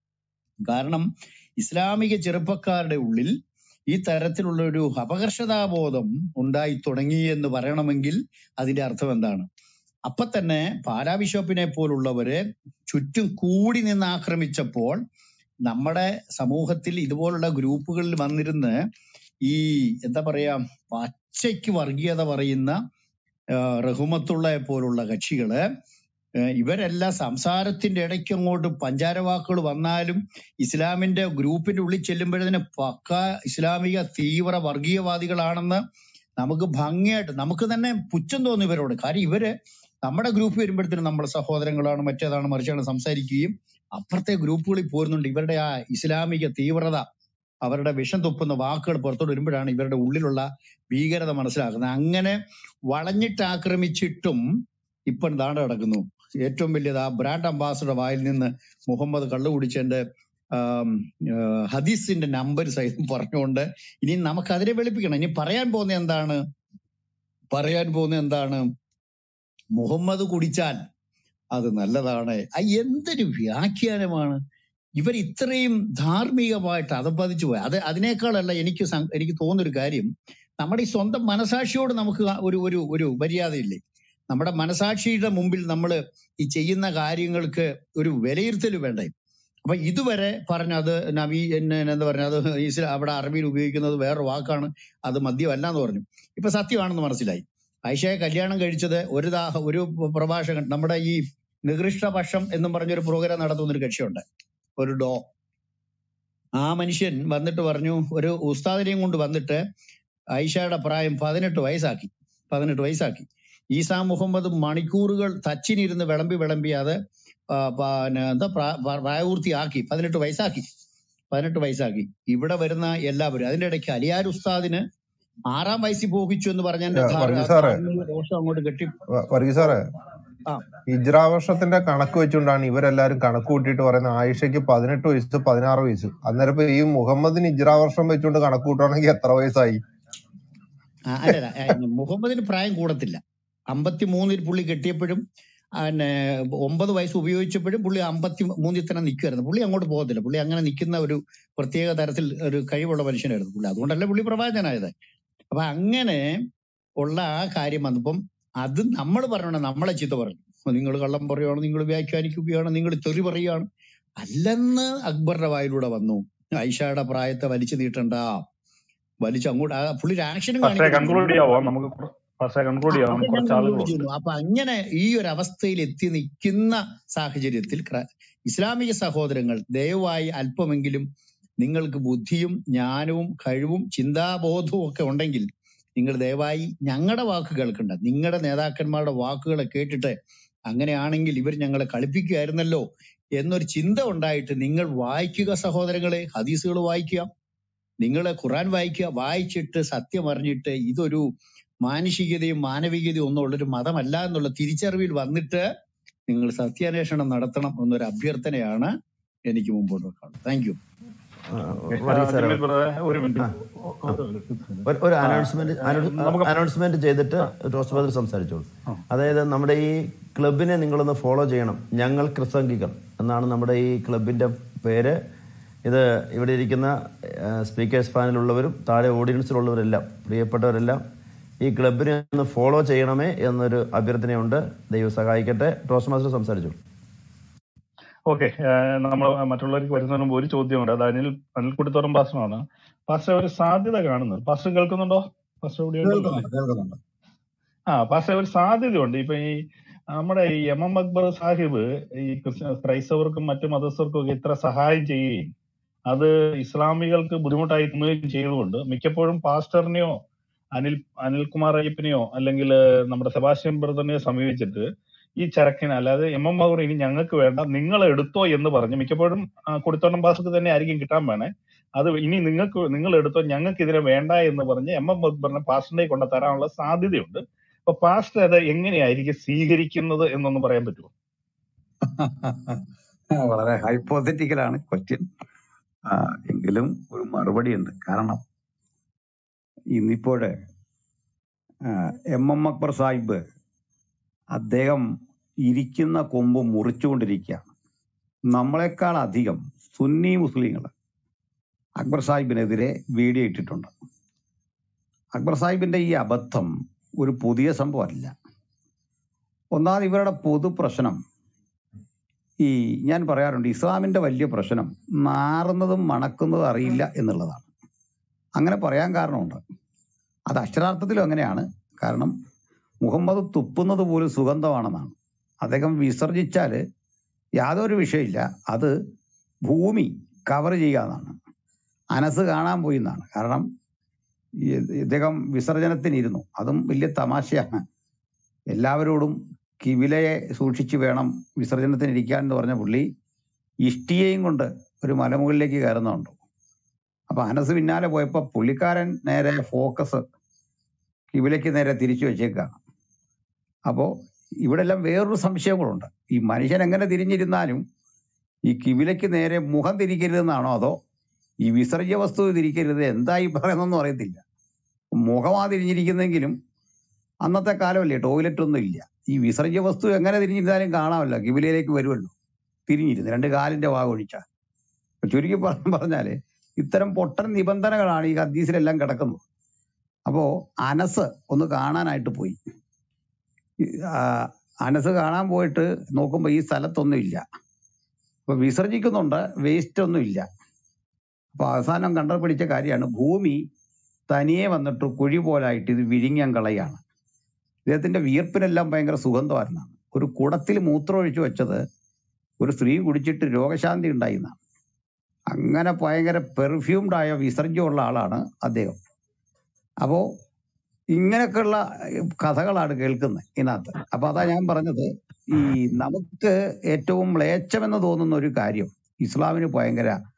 കാരണം ഇസ്ലാമിക ചെറുപ്പക്കാരുടെ ഉള്ളിൽ ഈ തരത്തിലുള്ള ഒരു അപകർഷതാബോധം ഉണ്ടായി തുടങ്ങി എന്ന് പറയണമെങ്കിൽ അതിന്റെ അർത്ഥം എന്താണ് അപ്പൊ തന്നെ പാലാ ബിഷപ്പിനെ പോലുള്ളവരെ ചുറ്റും കൂടി നിന്ന് ആക്രമിച്ചപ്പോൾ നമ്മുടെ സമൂഹത്തിൽ ഇതുപോലുള്ള ഗ്രൂപ്പുകളിൽ വന്നിരുന്ന് ഈ എന്താ പറയാ പച്ചയ്ക്ക് വർഗീയത പറയുന്ന ആ, റഹ്മത്തുള്ളയെ പോലുള്ള കക്ഷികള് ഏഹ് ഇവരെല്ലാം സംസാരത്തിന്റെ ഇടയ്ക്ക് അങ്ങോട്ട് പഞ്ചാരവാക്കുകൾ വന്നാലും ഇസ്ലാമിന്റെ ഗ്രൂപ്പിന്റെ ഉള്ളിൽ ചെല്ലുമ്പോഴതിന് പക്ക ഇസ്ലാമിക തീവ്ര വർഗീയവാദികളാണെന്ന് നമുക്ക് ഭംഗിയായിട്ട് നമുക്ക് തന്നെ പുച്ഛം തോന്നും ഇവരോട് കാര്യം ഇവര് നമ്മുടെ ഗ്രൂപ്പ് വരുമ്പോഴത്തേനും നമ്മുടെ സഹോദരങ്ങളാണ് മറ്റേതാണ് മറിച്ചാണ് സംസാരിക്കുകയും അപ്പുറത്തെ ഗ്രൂപ്പുകളിൽ പോരുന്നുണ്ട് ഇവരുടെ ആ ഇസ്ലാമിക തീവ്രത അവരുടെ വിഷം തുപ്പുന്ന വാക്കുകൾ പുറത്തോട്ട് വരുമ്പോഴാണ് ഇവരുടെ ഉള്ളിലുള്ള ഭീകരത മനസ്സിലാക്കുന്നത് അങ്ങനെ വളഞ്ഞിട്ട് ആക്രമിച്ചിട്ടും ഇപ്പൊ ദാണ്ട കിടക്കുന്നു ഏറ്റവും വലിയത് ആ ബ്രാൻഡ് അംബാസഡർ വായിൽ നിന്ന് മുഹമ്മദ് കള്ളു കുടിച്ചതിന്റെ ആം, ആ, ഹദീസിന്റെ നമ്പർ സഹിതം പറഞ്ഞുകൊണ്ട് ഇനി നമുക്ക് അതിനെ വെളുപ്പിക്കണം ഇനി പറയാൻ പോകുന്ന എന്താണ് പറയാൻ പോകുന്ന എന്താണ് മുഹമ്മദ് കുടിച്ചാൽ അത് നല്ലതാണ് ആ എന്തൊരു വ്യാഖ്യാനമാണ് ഇവർ ഇത്രയും ധാർമ്മികമായിട്ട് അധപ്പതിച്ചു പോയി അത് അതിനേക്കാളല്ല എനിക്ക് സം- എനിക്ക് തോന്നുന്നൊരു കാര്യം നമ്മുടെ ഈ സ്വന്തം മനസാക്ഷിയോട് നമുക്ക് ആ ഒരു ഒരു ഒരു മര്യാദയില്ലേ നമ്മുടെ മനസാക്ഷിയുടെ മുമ്പിൽ നമ്മൾ ഈ ചെയ്യുന്ന കാര്യങ്ങൾക്ക് ഒരു വിലയിരുത്തൽ വേണ്ടേ അപ്പൊ ഇതുവരെ പറഞ്ഞ അത് നബി എന്നെ എന്താ പറഞ്ഞ അത് ഇസ്ലാ അവിടെ അറബിയിൽ ഉപയോഗിക്കുന്നത് വേറൊരു വാക്കാണ് അത് മദ്യമല്ല എന്ന് പറഞ്ഞു ഇപ്പൊ സത്യമാണെന്ന് മനസ്സിലായി ആയിഷയെ കല്യാണം കഴിച്ചത് ഒരു ദാഹ ഒരു പ്രഭാഷകൻ നമ്മുടെ ഈ നികൃഷ്ട പക്ഷം എന്നും പറഞ്ഞൊരു പ്രോഗ്രാം നടത്തുന്ന ഒരു കക്ഷിയുണ്ട് ഒരു ഡോ ആ മനുഷ്യൻ വന്നിട്ട് പറഞ്ഞു ഒരു ഉസ്താദിനെയും കൊണ്ട് വന്നിട്ട് ആയിഷയുടെ പ്രായം പതിനെട്ട് വയസ്സാക്കി പതിനെട്ട് വയസ്സാക്കി ഈസാ മുഹമ്മദ് മണിക്കൂറുകൾ തച്ചിനിരുന്ന് വിളമ്പി വിളമ്പി അത് ആ, പിന്നെ എന്താ പ്രാ- പ്രാ- പ്രായപൂർത്തിയാക്കി പതിനെട്ട് വയസ്സാക്കി പതിനെട്ട് വയസ്സാക്കി ഇവിടെ വരുന്ന എല്ലാവരും അതിന്റെ ഇടയ്ക്ക് അലിയാർ ഉസ്താദിന് ആറാം വയസ്സിൽ പോകിച്ചു എന്ന് പറഞ്ഞതിന്റെ ധാർ- വർഗീസ് സാറേ ധാർമ്മിക ദോഷം അങ്ങോട്ട് കെട്ടി വ- വർഗീസ് സാറേ ആ ഹിജ്റ വർഷത്തിന്റെ കണക്ക് വെച്ചുകൊണ്ടാണ് ഇവരെല്ലാരും കണക്ക് കൂട്ടിയിട്ട് പറയുന്നത് ആയിഷയ്ക്ക് പതിനെട്ട് വയസ്സ് പതിനാറ് വയസ്സ് അന്നേരം ഇപ്പൊ ഈ മുഹമ്മദിന് ഹിജ്റ വർഷം വെച്ചുകൊണ്ട് കണക്ക് കൂട്ടുകയാണെങ്കിൽ എത്ര വയസ്സായി ആ, അല്ലല്ല ഏ, മുഹമ്മദിന് പ്രായം കൂടത്തില്ല അമ്പത്തി മൂന്നിൽ പുള്ളി കെട്ടിയപ്പോഴും പിന്നെ ഒമ്പത് വയസ്സ് ഉപയോഗിച്ചപ്പോഴും പുള്ളി അമ്പത്തി മൂന്നിൽ തന്നെ നിൽക്കുമായിരുന്നു പുള്ളി അങ്ങോട്ട് പോകത്തില്ല പുള്ളി അങ്ങനെ നിൽക്കുന്ന ഒരു പ്രത്യേക തരത്തിൽ ഒരു കഴിവുള്ള മനുഷ്യനായിരുന്നു പുള്ളി അതുകൊണ്ടല്ലേ പുള്ളി പ്രവാചകനായത് അപ്പൊ അങ്ങനെ ഉള്ള ആ കാര്യം വന്നപ്പം അത് നമ്മൾ പറയണം നമ്മളെ ചീത്ത പറഞ്ഞു നിങ്ങൾ കള്ളം പറയുകയാണ് നിങ്ങൾ വ്യാഖ്യാനിക്കുകയാണ് നിങ്ങൾ തെറി പറയുകയാണ് അല്ലെന്ന് അക്ബറുടെ വായിലൂടെ വന്നു ഐഷയുടെ പ്രായത്തെ വലിച്ചു നീട്ടണ്ട വലിച്ചു അങ്ങോട്ട് ആ പുള്ളി ഒരു ആക്ഷനും പക്ഷേ കാണിക്കുന്നില്ല കൺക്ലൂഡ് ചെയ്യാവോ നമുക്ക് കുറ- പക്ഷേ കൺക്ലൂഡ് ചെയ്യാം അപ്പൊ നമുക്ക് ഞാൻ കുറച്ച് കൺക്ലൂഡ് ആളുകളുണ്ട് ചെയ്യുന്നു അപ്പൊ അങ്ങനെ ഈ ഒരു അവസ്ഥയിൽ എത്തി നിൽക്കുന്ന സാഹചര്യത്തിൽ ക്ര- ഇസ്ലാമിക സഹോദരങ്ങൾ ദയവായി അല്പമെങ്കിലും നിങ്ങൾക്ക് ബുദ്ധിയും ജ്ഞാനവും കഴിവും ചിന്താബോധവും ഒക്കെ ഉണ്ടെങ്കിൽ നിങ്ങൾ ദയവായി ഞങ്ങളുടെ വാക്ക് കേൾക്കണ്ട നിങ്ങളുടെ നേതാക്കന്മാരുടെ വാക്കുകളെ കേട്ടിട്ട് അങ്ങനെയാണെങ്കിൽ ഇവർ ഞങ്ങളെ കളിപ്പിക്കുകയായിരുന്നല്ലോ എന്നൊരു ചിന്ത ഉണ്ടായിട്ട് നിങ്ങൾ വായിക്കുക സഹോദരങ്ങളെ ഹദീസുകൾ വായിക്കുക നിങ്ങൾ ഖുറാൻ വായിക്കുക വായിച്ചിട്ട് സത്യം അറിഞ്ഞിട്ട് ഇതൊരു മാനുഷികതയും മാനവികതയും ഒന്നും ഉള്ളൊരു മതമല്ല എന്നുള്ള തിരിച്ചറിവിൽ വന്നിട്ട് നിങ്ങൾ സത്യാന്വേഷണം നടത്തണം എന്നൊരു അഭ്യർത്ഥനയാണ് എനിക്ക് മുമ്പോട്ട് വെക്കാനുള്ളത് താങ്ക് യു വർഗീസ് സാറേ ജമീൽ ബ്രദറെ ഒരു ആ, മിനിറ്റ് ആ. ഒരു ഒരു അനൗൺസ്മെന്റ് നമുക്ക് അനൗൺസ്മെന്റ് ചെയ്തിട്ട് ടോസ്റ്റ് ബദർ സംസാരിച്ചോളൂ ആ. അതായത് നമ്മുടെ ഈ ക്ലബിനെ നിങ്ങളൊന്ന് ഫോളോ ചെയ്യണം ഞങ്ങൾ ക്രിസംഗികൾ എന്നാണ് നമ്മുടെ ഈ ക്ലബിന്റെ പേര് ഇത് ഇവിടെ ഇരിക്കുന്ന സ്പീക്കേഴ്സ് പാനലുള്ളവരും താഴെ ഓഡിയൻസിലുള്ളവരെല്ലാം പ്രിയപ്പെട്ടവരെല്ലാം ഈ ക്ലബിനെ ഒന്ന് ഫോളോ ചെയ്യണമേ എന്നൊരു അഭ്യർത്ഥനയുണ്ട് ദൈവം സഹായിക്കട്ടെ ടോസ്റ്റ് മാസ്റ്റർ സംസാരിച്ചോളൂ ഓക്കെ നമ്മൾ മറ്റുള്ളവർക്ക് വരുന്നതിന് മുമ്പ് ഒരു ചോദ്യമുണ്ട് അത് അനിൽ അനിൽക്കുട്ടിത്തോറം പാസ്റ്ററാണ് പാസ്റ്റർ ഒരു സാധ്യത കാണുന്നത് പാസ്റ്റർ കേൾക്കുന്നുണ്ടോ പാസ്റ്റർ ഇവിടെ ഉണ്ടല്ലോ അല്ലേ കേൾക്കുന്നുണ്ട് കേൾക്കുന്നുണ്ട് ആ പാസ്റ്റർ ഒരു സാധ്യതയുണ്ട് ഇപ്പൊ ഈ നമ്മുടെ ഈ എം എം അക്ബർ സാഹിബ് ഈ ക്രിസ്ത്യ- ക്രൈസ്തവർക്കും മറ്റു മതസ്ഥർക്കും ഒക്കെ ഇത്ര സഹായം ചെയ്യുകയും അത് ഇസ്ലാമികൾക്ക് ബുദ്ധിമുട്ടായി തീരുകയും ചെയ്തുകൊണ്ട് മിക്കപ്പോഴും പാസ്റ്ററിനെയോ അനിൽ അനിൽകുമാർ അയ്യപ്പനെയോ അല്ലെങ്കിൽ നമ്മുടെ സെബാസ്റ്റ്യൻ ബ്രദറിനെയോ സമീപിച്ചിട്ട് ഈ ചരക്കിന് അല്ലാതെ എം എം അക്ബർ ഇനി ഞങ്ങൾക്ക് വേണ്ട നിങ്ങൾ എടുത്തോ എന്ന് പറഞ്ഞ് മിക്കപ്പോഴും കൊടുത്തോണം പാസ്റ്റർക്ക് തന്നെ ആയിരിക്കും കിട്ടാൻ വേണേ അത് ഇനി നിങ്ങൾക്ക് നിങ്ങൾ എടുത്തോ ഞങ്ങൾക്ക് ഇതിനെ വേണ്ട എന്ന് പറഞ്ഞ് എം എം അക്ബറിനെ പാസ്റ്ററിനെ കൊണ്ട് തരാനുള്ള സാധ്യതയുണ്ട് അപ്പൊ പാസ്റ്റർ അത് എങ്ങനെയായിരിക്കും സ്വീകരിക്കുന്നത് എന്നൊന്ന് പറയാൻ പറ്റുമോ വളരെ ഹൈപ്പോത്തറ്റിക്കലാണ് ക്വസ്റ്റ്യൻ എങ്കിലും ഒരു മറുപടി ഉണ്ട് കാരണം ഇന്നിപ്പോഴ് എം എം അക്ബർ സാഹിബ് അദ്ദേഹം ഇരിക്കുന്ന കൊമ്പ് മുറിച്ചുകൊണ്ടിരിക്കുകയാണ് നമ്മളെക്കാൾ അധികം സുന്നി മുസ്ലിങ്ങൾ അക്ബർ സാഹിബിനെതിരെ വീഡിയോ ഇട്ടിട്ടുണ്ട് അക്ബർ സാഹിബിന്റെ ഈ അബദ്ധം ഒരു പുതിയ സംഭവമല്ല ഒന്നാമത് ഇവരുടെ പൊതു പ്രശ്നം ഈ ഞാൻ പറയാറുണ്ട് ഇസ്ലാമിന്റെ വലിയ പ്രശ്നം നാറുന്നതും മണക്കുന്നതും അറിയില്ല എന്നുള്ളതാണ് അങ്ങനെ പറയാൻ കാരണമുണ്ട് അത് അക്ഷരാർത്ഥത്തിലും അങ്ങനെയാണ് കാരണം മുഹമ്മദ് തുപ്പുന്നത് പോലും സുഗന്ധമാണെന്നാണ് അദ്ദേഹം വിസർജിച്ചാൽ യാതൊരു വിഷയമില്ല അത് ഭൂമി കവർ ചെയ്യാന്നാണ് അനസ് കാണാൻ പോയി എന്നാണ് കാരണം ഈ ഇദ്ദേഹം വിസർജനത്തിനിരുന്നു അതും വലിയ തമാശയാണ് എല്ലാവരോടും കിവിലയെ സൂക്ഷിച്ചു വേണം വിസർജനത്തിന് ഇരിക്കാൻ എന്ന് പറഞ്ഞ പുള്ളി ഇഷ്ടിയെയും കൊണ്ട് ഒരു മലമുകളിലേക്ക് കയറുന്നുണ്ട് അപ്പൊ അനസ് പിന്നാലെ പോയപ്പോ പുള്ളിക്കാരൻ നേരെ ഫോക്കസ് കിവിലയ്ക്ക് നേരെ തിരിച്ചു വെച്ചേക്കാണ് അപ്പോ ഇവിടെ എല്ലാം വേറൊരു സംശയം കൂടെ ഈ മനുഷ്യൻ എങ്ങനെ തിരിഞ്ഞിരുന്നാലും ഈ കിവിലയ്ക്ക് നേരെ മുഖം തിരിക്കരുതെന്നാണോ അതോ ഈ വിസർജ്യ വസ്തു തിരിക്കരുത് എന്തായി പറയുന്നൊന്നും അറിയത്തില്ല മുഖമാ തിരിഞ്ഞിരിക്കുന്നെങ്കിലും അന്നത്തെ കാലമല്ലേ ടോയ്ലറ്റ് ഒന്നും ഇല്ല ഈ വിസർജ്യ വസ്തു എങ്ങനെ തിരിഞ്ഞിരുന്നാലും കാണാമല്ലോ കിബിലയിലേക്ക് വരുമല്ലോ തിരിഞ്ഞിരുന്ന് രണ്ട് കാലിന്റെ വാഗ ഒഴിച്ചാൽ ചുരുക്കി പറഞ്ഞ പറഞ്ഞാല് ഇത്തരം പൊട്ടൻ നിബന്ധനകളാണ് ഈ ഹദീസിലെല്ലാം കിടക്കുന്നത് അപ്പോ അനസ് ഒന്ന് കാണാനായിട്ട് പോയി ഈ, ആ, അനസ് കാണാൻ പോയിട്ട് നോക്കുമ്പോ ഈ സ്ഥലത്തൊന്നും ഇല്ല അപ്പൊ വിസർജിക്കുന്നുണ്ട് വേസ്റ്റ് ഒന്നും ഇല്ല അപ്പൊ അവസാനം കണ്ടു പിടിച്ച കാര്യമാണ് ഭൂമി തനിയെ വന്നിട്ട് കുഴി പോലായിട്ട് ഇത് വിഴിഞ്ഞം കളയാണ് ഇദ്ദേഹത്തിന്റെ വിയർപ്പിനെല്ലാം ഭയങ്കര സുഗന്ധമായിരുന്നാണ് ഒരു കുടത്തിൽ മൂത്രമൊഴിച്ചു വെച്ചത് ഒരു സ്ത്രീ കുടിച്ചിട്ട് രോഗശാന്തി ഉണ്ടായിരുന്നാണ് അങ്ങനെ ഭയങ്കര പെർഫ്യൂംഡ് ആയ വിസർജ്യമുള്ള ആളാണ് അദ്ദേഹം അപ്പോ ഇങ്ങനെയൊക്കെയുള്ള കഥകളാണ് കേൾക്കുന്നത് ഇതിനകത്ത് അപ്പൊ അതാ ഞാൻ പറഞ്ഞത് ഈ നമുക്ക് ഏറ്റവും മ്ലേച്ഛമെന്ന് തോന്നുന്ന ഒരു കാര്യം ഇസ്ലാമിന് ഭയങ്കര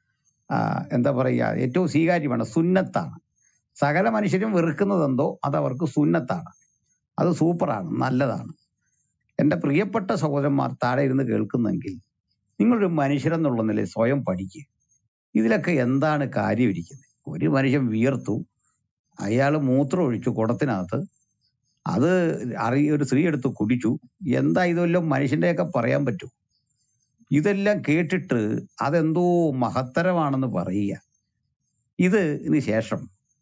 ആ, എന്താ പറയുക ഏറ്റവും സ്വീകാര്യമാണ് സുന്നത്താണ് സകല മനുഷ്യരും വെറുക്കുന്നതെന്തോ അത് അവർക്ക് സുന്നത്താണ് അത് സൂപ്പറാണ് നല്ലതാണ് എൻ്റെ പ്രിയപ്പെട്ട സഹോദരന്മാർ താഴെ ഇരുന്ന് കേൾക്കുന്നെങ്കിൽ നിങ്ങളൊരു മനുഷ്യരെന്നുള്ള നിലയിൽ സ്വയം പഠിക്കുക ഇതിലൊക്കെ എന്താണ് കാര്യം ഇരിക്കുന്നത് ഒരു മനുഷ്യൻ വിയർത്തു അയാൾ മൂത്രം ഒഴിച്ചു കുടത്തിനകത്ത് അത് അറി ഒരു സ്ത്രീ എടുത്ത് കുടിച്ചു എന്താ ഇതെല്ലാം മനുഷ്യന്റെയൊക്കെ പറയാൻ പറ്റൂ ഇതെല്ലാം കേട്ടിട്ട് അതെന്തോ മഹത്തരമാണെന്ന് പറയുക ഇത് ഇതിന് ശേഷം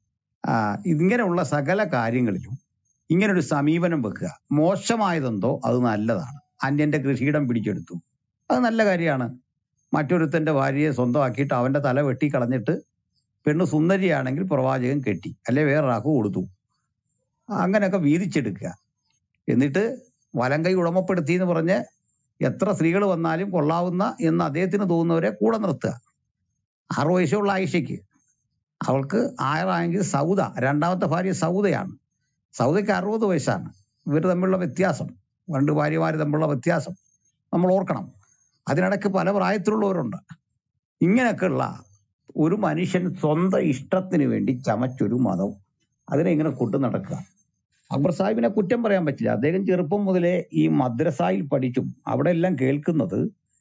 ആ, ഇങ്ങനെയുള്ള സകല കാര്യങ്ങളിലും ഇങ്ങനെ ഒരു സമീപനം വെക്കുക മോശമായതെന്തോ അത് നല്ലതാണ് അന്യന്റെ കൃഷിയിടം പിടിച്ചെടുത്തു അത് നല്ല കാര്യമാണ് മറ്റൊരുത്തന്റെ ഭാര്യയെ സ്വന്തമാക്കിയിട്ട് അവന്റെ തല വെട്ടി കളഞ്ഞിട്ട് പെണ്ണ് സുന്ദരിയാണെങ്കിൽ പ്രവാചകൻ കെട്ടി അല്ലെ വേറൊരാൾക്ക് കൊടുത്തു അങ്ങനെയൊക്കെ വീതിച്ചെടുക്കുക എന്നിട്ട് വലം കൈ ഉടമപ്പെടുത്തി എന്ന് പറഞ്ഞ് എത്ര സ്ത്രീകൾ വന്നാലും കൊള്ളാവുന്ന എന്ന് അദ്ദേഹത്തിന് തോന്നുന്നവരെ കൂടെ നിർത്തുക ആറു വയസ്സുള്ള ആയിഷയ്ക്ക് അവൾക്ക് ആറായെങ്കിൽ സൗദ രണ്ടാമത്തെ ഭാര്യ സൗദയാണ് സൗദയ്ക്ക് അറുപത് വയസ്സാണ് ഇവർ തമ്മിലുള്ള വ്യത്യാസം രണ്ട് ഭാര്യമാർ തമ്മിലുള്ള വ്യത്യാസം നമ്മൾ ഓർക്കണം അതിനിടയ്ക്ക് പല പ്രായത്തിലുള്ളവരുണ്ട് ഇങ്ങനെയൊക്കെയുള്ള ഒരു മനുഷ്യൻ സ്വന്തം ഇഷ്ടത്തിന് വേണ്ടി ചമച്ചൊരു മതം അതിനെ ഇങ്ങനെ കൊണ്ടു നടക്കുക അക്ബർ സാഹിബിനെ കുറ്റം പറയാൻ പറ്റില്ല അദ്ദേഹം ചെറുപ്പം മുതലേ ഈ മദ്രസായിൽ പഠിച്ചും അവിടെ എല്ലാം കേൾക്കുന്നത്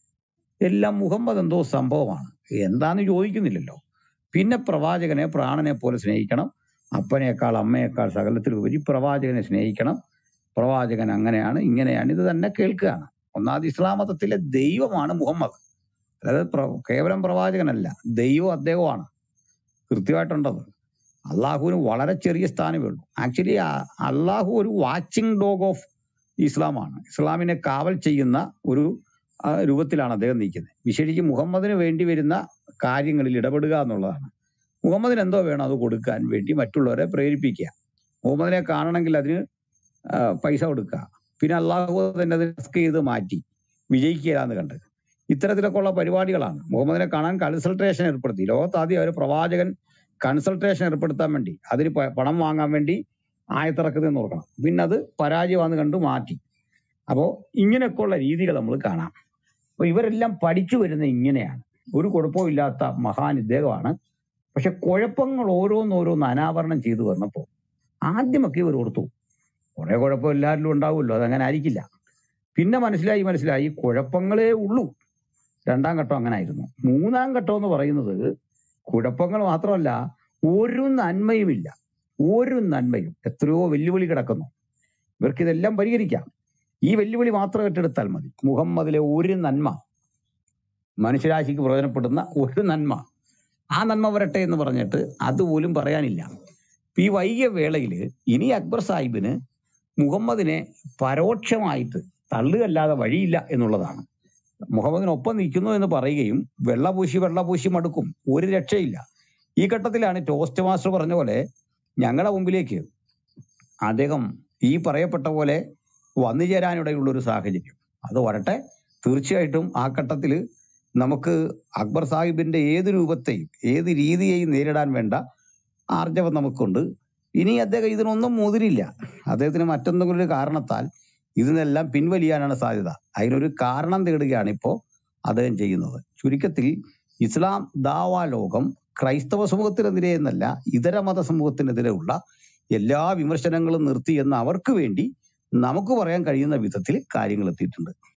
എല്ലാം മുഹമ്മദ് എന്തോ സംഭവമാണ് എന്താന്ന് ചോദിക്കുന്നില്ലല്ലോ പിന്നെ പ്രവാചകനെ പ്രാണനെ പോലെ സ്നേഹിക്കണം അപ്പനേക്കാൾ അമ്മയേക്കാൾ സകലത്തിലുപരി പ്രവാചകനെ സ്നേഹിക്കണം പ്രവാചകൻ അങ്ങനെയാണ് ഇങ്ങനെയാണ് ഇത് തന്നെ കേൾക്കുകയാണ് ഒന്നാമത് ഇസ്ലാം മതത്തിലെ ദൈവമാണ് മുഹമ്മദ് അതായത് പ്ര- കേവലം പ്രവാചകനല്ല ദൈവം അദ്ദേഹമാണ് കൃത്യമായിട്ടുണ്ടത് അള്ളാഹുവിന് വളരെ ചെറിയ സ്ഥാനമേ ഉള്ളൂ ആക്ച്വലി അള്ളാഹു ഒരു വാച്ചിങ് ഡോഗ് ഓഫ് ഇസ്ലാമാണ് ഇസ്ലാമിനെ കാവൽ ചെയ്യുന്ന ഒരു ആ, രൂപത്തിലാണ് അദ്ദേഹം നിൽക്കുന്നത് വിശേഷിച്ച് മുഹമ്മദിന് വേണ്ടി വരുന്ന കാര്യങ്ങളിൽ ഇടപെടുക എന്നുള്ളതാണ് മുഹമ്മദിന് എന്തോ വേണം അത് കൊടുക്കാൻ വേണ്ടി മറ്റുള്ളവരെ പ്രേരിപ്പിക്കുക മുഹമ്മദിനെ കാണണമെങ്കിൽ അതിന് ആ, പൈസ കൊടുക്കുക പിന്നെ അള്ളാഹു തന്നെ അത് ടാസ്ക് ചെയ്ത് മാറ്റി വിജയിക്കുക എന്ന് കണ്ട് ഇത്തരത്തിലൊക്കെ ഉള്ള പരിപാടികളാണ് മുഹമ്മദിനെ കാണാൻ കൺസൾട്ടേഷൻ ഏർപ്പെടുത്തി ലോകത്ത് ആദ്യം അവർ പ്രവാചകൻ കൺസൾട്ടേഷൻ ഏർപ്പെടുത്താൻ വേണ്ടി അതിന് പ- പണം വാങ്ങാൻ വേണ്ടി ആയത്തിറക്കുന്നതെന്ന് ഓർക്കണം പിന്നെ അത് പരാജയമാണെന്ന് കണ്ടു മാറ്റി അപ്പോൾ ഇങ്ങനെയൊക്കെയുള്ള രീതികൾ നമ്മൾ കാണാം അപ്പൊ ഇവരെല്ലാം പഠിച്ചു വരുന്ന ഇങ്ങനെയാണ് ഒരു കുഴപ്പവും ഇല്ലാത്ത മഹാൻ ഇദ്ദേഹമാണ് പക്ഷെ കുഴപ്പങ്ങൾ ഓരോന്നോരോന്ന് അനാവരണം ചെയ്തു വന്നപ്പോൾ ആദ്യമൊക്കെ ഇവർ ഓർത്തു കുറെ കുഴപ്പം എല്ലാവരിലും ഉണ്ടാവുമല്ലോ അതങ്ങനെ ആയിരിക്കില്ല പിന്നെ മനസ്സിലായി മനസ്സിലായി കുഴപ്പങ്ങളേ ഉള്ളൂ രണ്ടാം ഘട്ടം അങ്ങനെ ആയിരുന്നു മൂന്നാം ഘട്ടം എന്ന് പറയുന്നത് കുഴപ്പങ്ങൾ മാത്രമല്ല ഒരു നന്മയുമില്ല ഒരു നന്മയും എത്രയോ വെല്ലുവിളി കിടക്കുന്നു ഇവർക്ക് ഇതെല്ലാം പരിഹരിക്കാം ഈ വെല്ലുവിളി മാത്രം ഏറ്റെടുത്താൽ മതി മുഹമ്മദിലെ ഒരു നന്മ മനുഷ്യരാശിക്ക് പ്രയോജനപ്പെടുന്ന ഒരു നന്മ ആ നന്മ വരട്ടെ എന്ന് പറഞ്ഞിട്ട് അതുപോലും പറയാനില്ല ഇപ്പൊ ഈ വൈകിയ വേളയിൽ ഇനി അക്ബർ സാഹിബിന് മുഹമ്മദിനെ പരോക്ഷമായിട്ട് തള്ളുകല്ലാതെ വഴിയില്ല എന്നുള്ളതാണ് മുഹമ്മദിനൊപ്പം നിൽക്കുന്നു എന്ന് പറയുകയും വെള്ളപൂശി വെള്ളപൂശി മടുക്കും ഒരു രക്ഷയില്ല ഈ ഘട്ടത്തിലാണ് ടോസ്റ്റ് മാസ്റ്റർ പറഞ്ഞ പോലെ ഞങ്ങളുടെ മുമ്പിലേക്ക് അദ്ദേഹം ഈ പറയപ്പെട്ട പോലെ വന്നു ചേരാനിടയുള്ള ഒരു സാഹചര്യം അത് വരട്ടെ തീർച്ചയായിട്ടും ആ ഘട്ടത്തിൽ നമുക്ക് അക്ബർ സാഹിബിന്റെ ഏത് രൂപത്തെയും ഏത് രീതിയെയും നേരിടാൻ വേണ്ട ആർജവം നമുക്കുണ്ട് ഇനി അദ്ദേഹം ഇതിനൊന്നും മുതിരില്ല അദ്ദേഹത്തിന് മറ്റെന്തെങ്കിലും ഒരു കാരണത്താൽ ഇതിനെല്ലാം പിൻവലിയാനാണ് സാധ്യത അതിനൊരു കാരണം തേടുകയാണ് ഇപ്പോൾ അദ്ദേഹം ചെയ്യുന്നത് ചുരുക്കത്തിൽ ഇസ്ലാം ദാവാ ലോകം ക്രൈസ്തവ സമൂഹത്തിനെതിരെ എന്നല്ല ഇതര മത സമൂഹത്തിനെതിരെയുള്ള എല്ലാ വിമർശനങ്ങളും നിർത്തി എന്ന് അവർക്ക് വേണ്ടി നമുക്ക് പറയാൻ കഴിയുന്ന വിധത്തിൽ കാര്യങ്ങൾ എത്തിയിട്ടുണ്ട്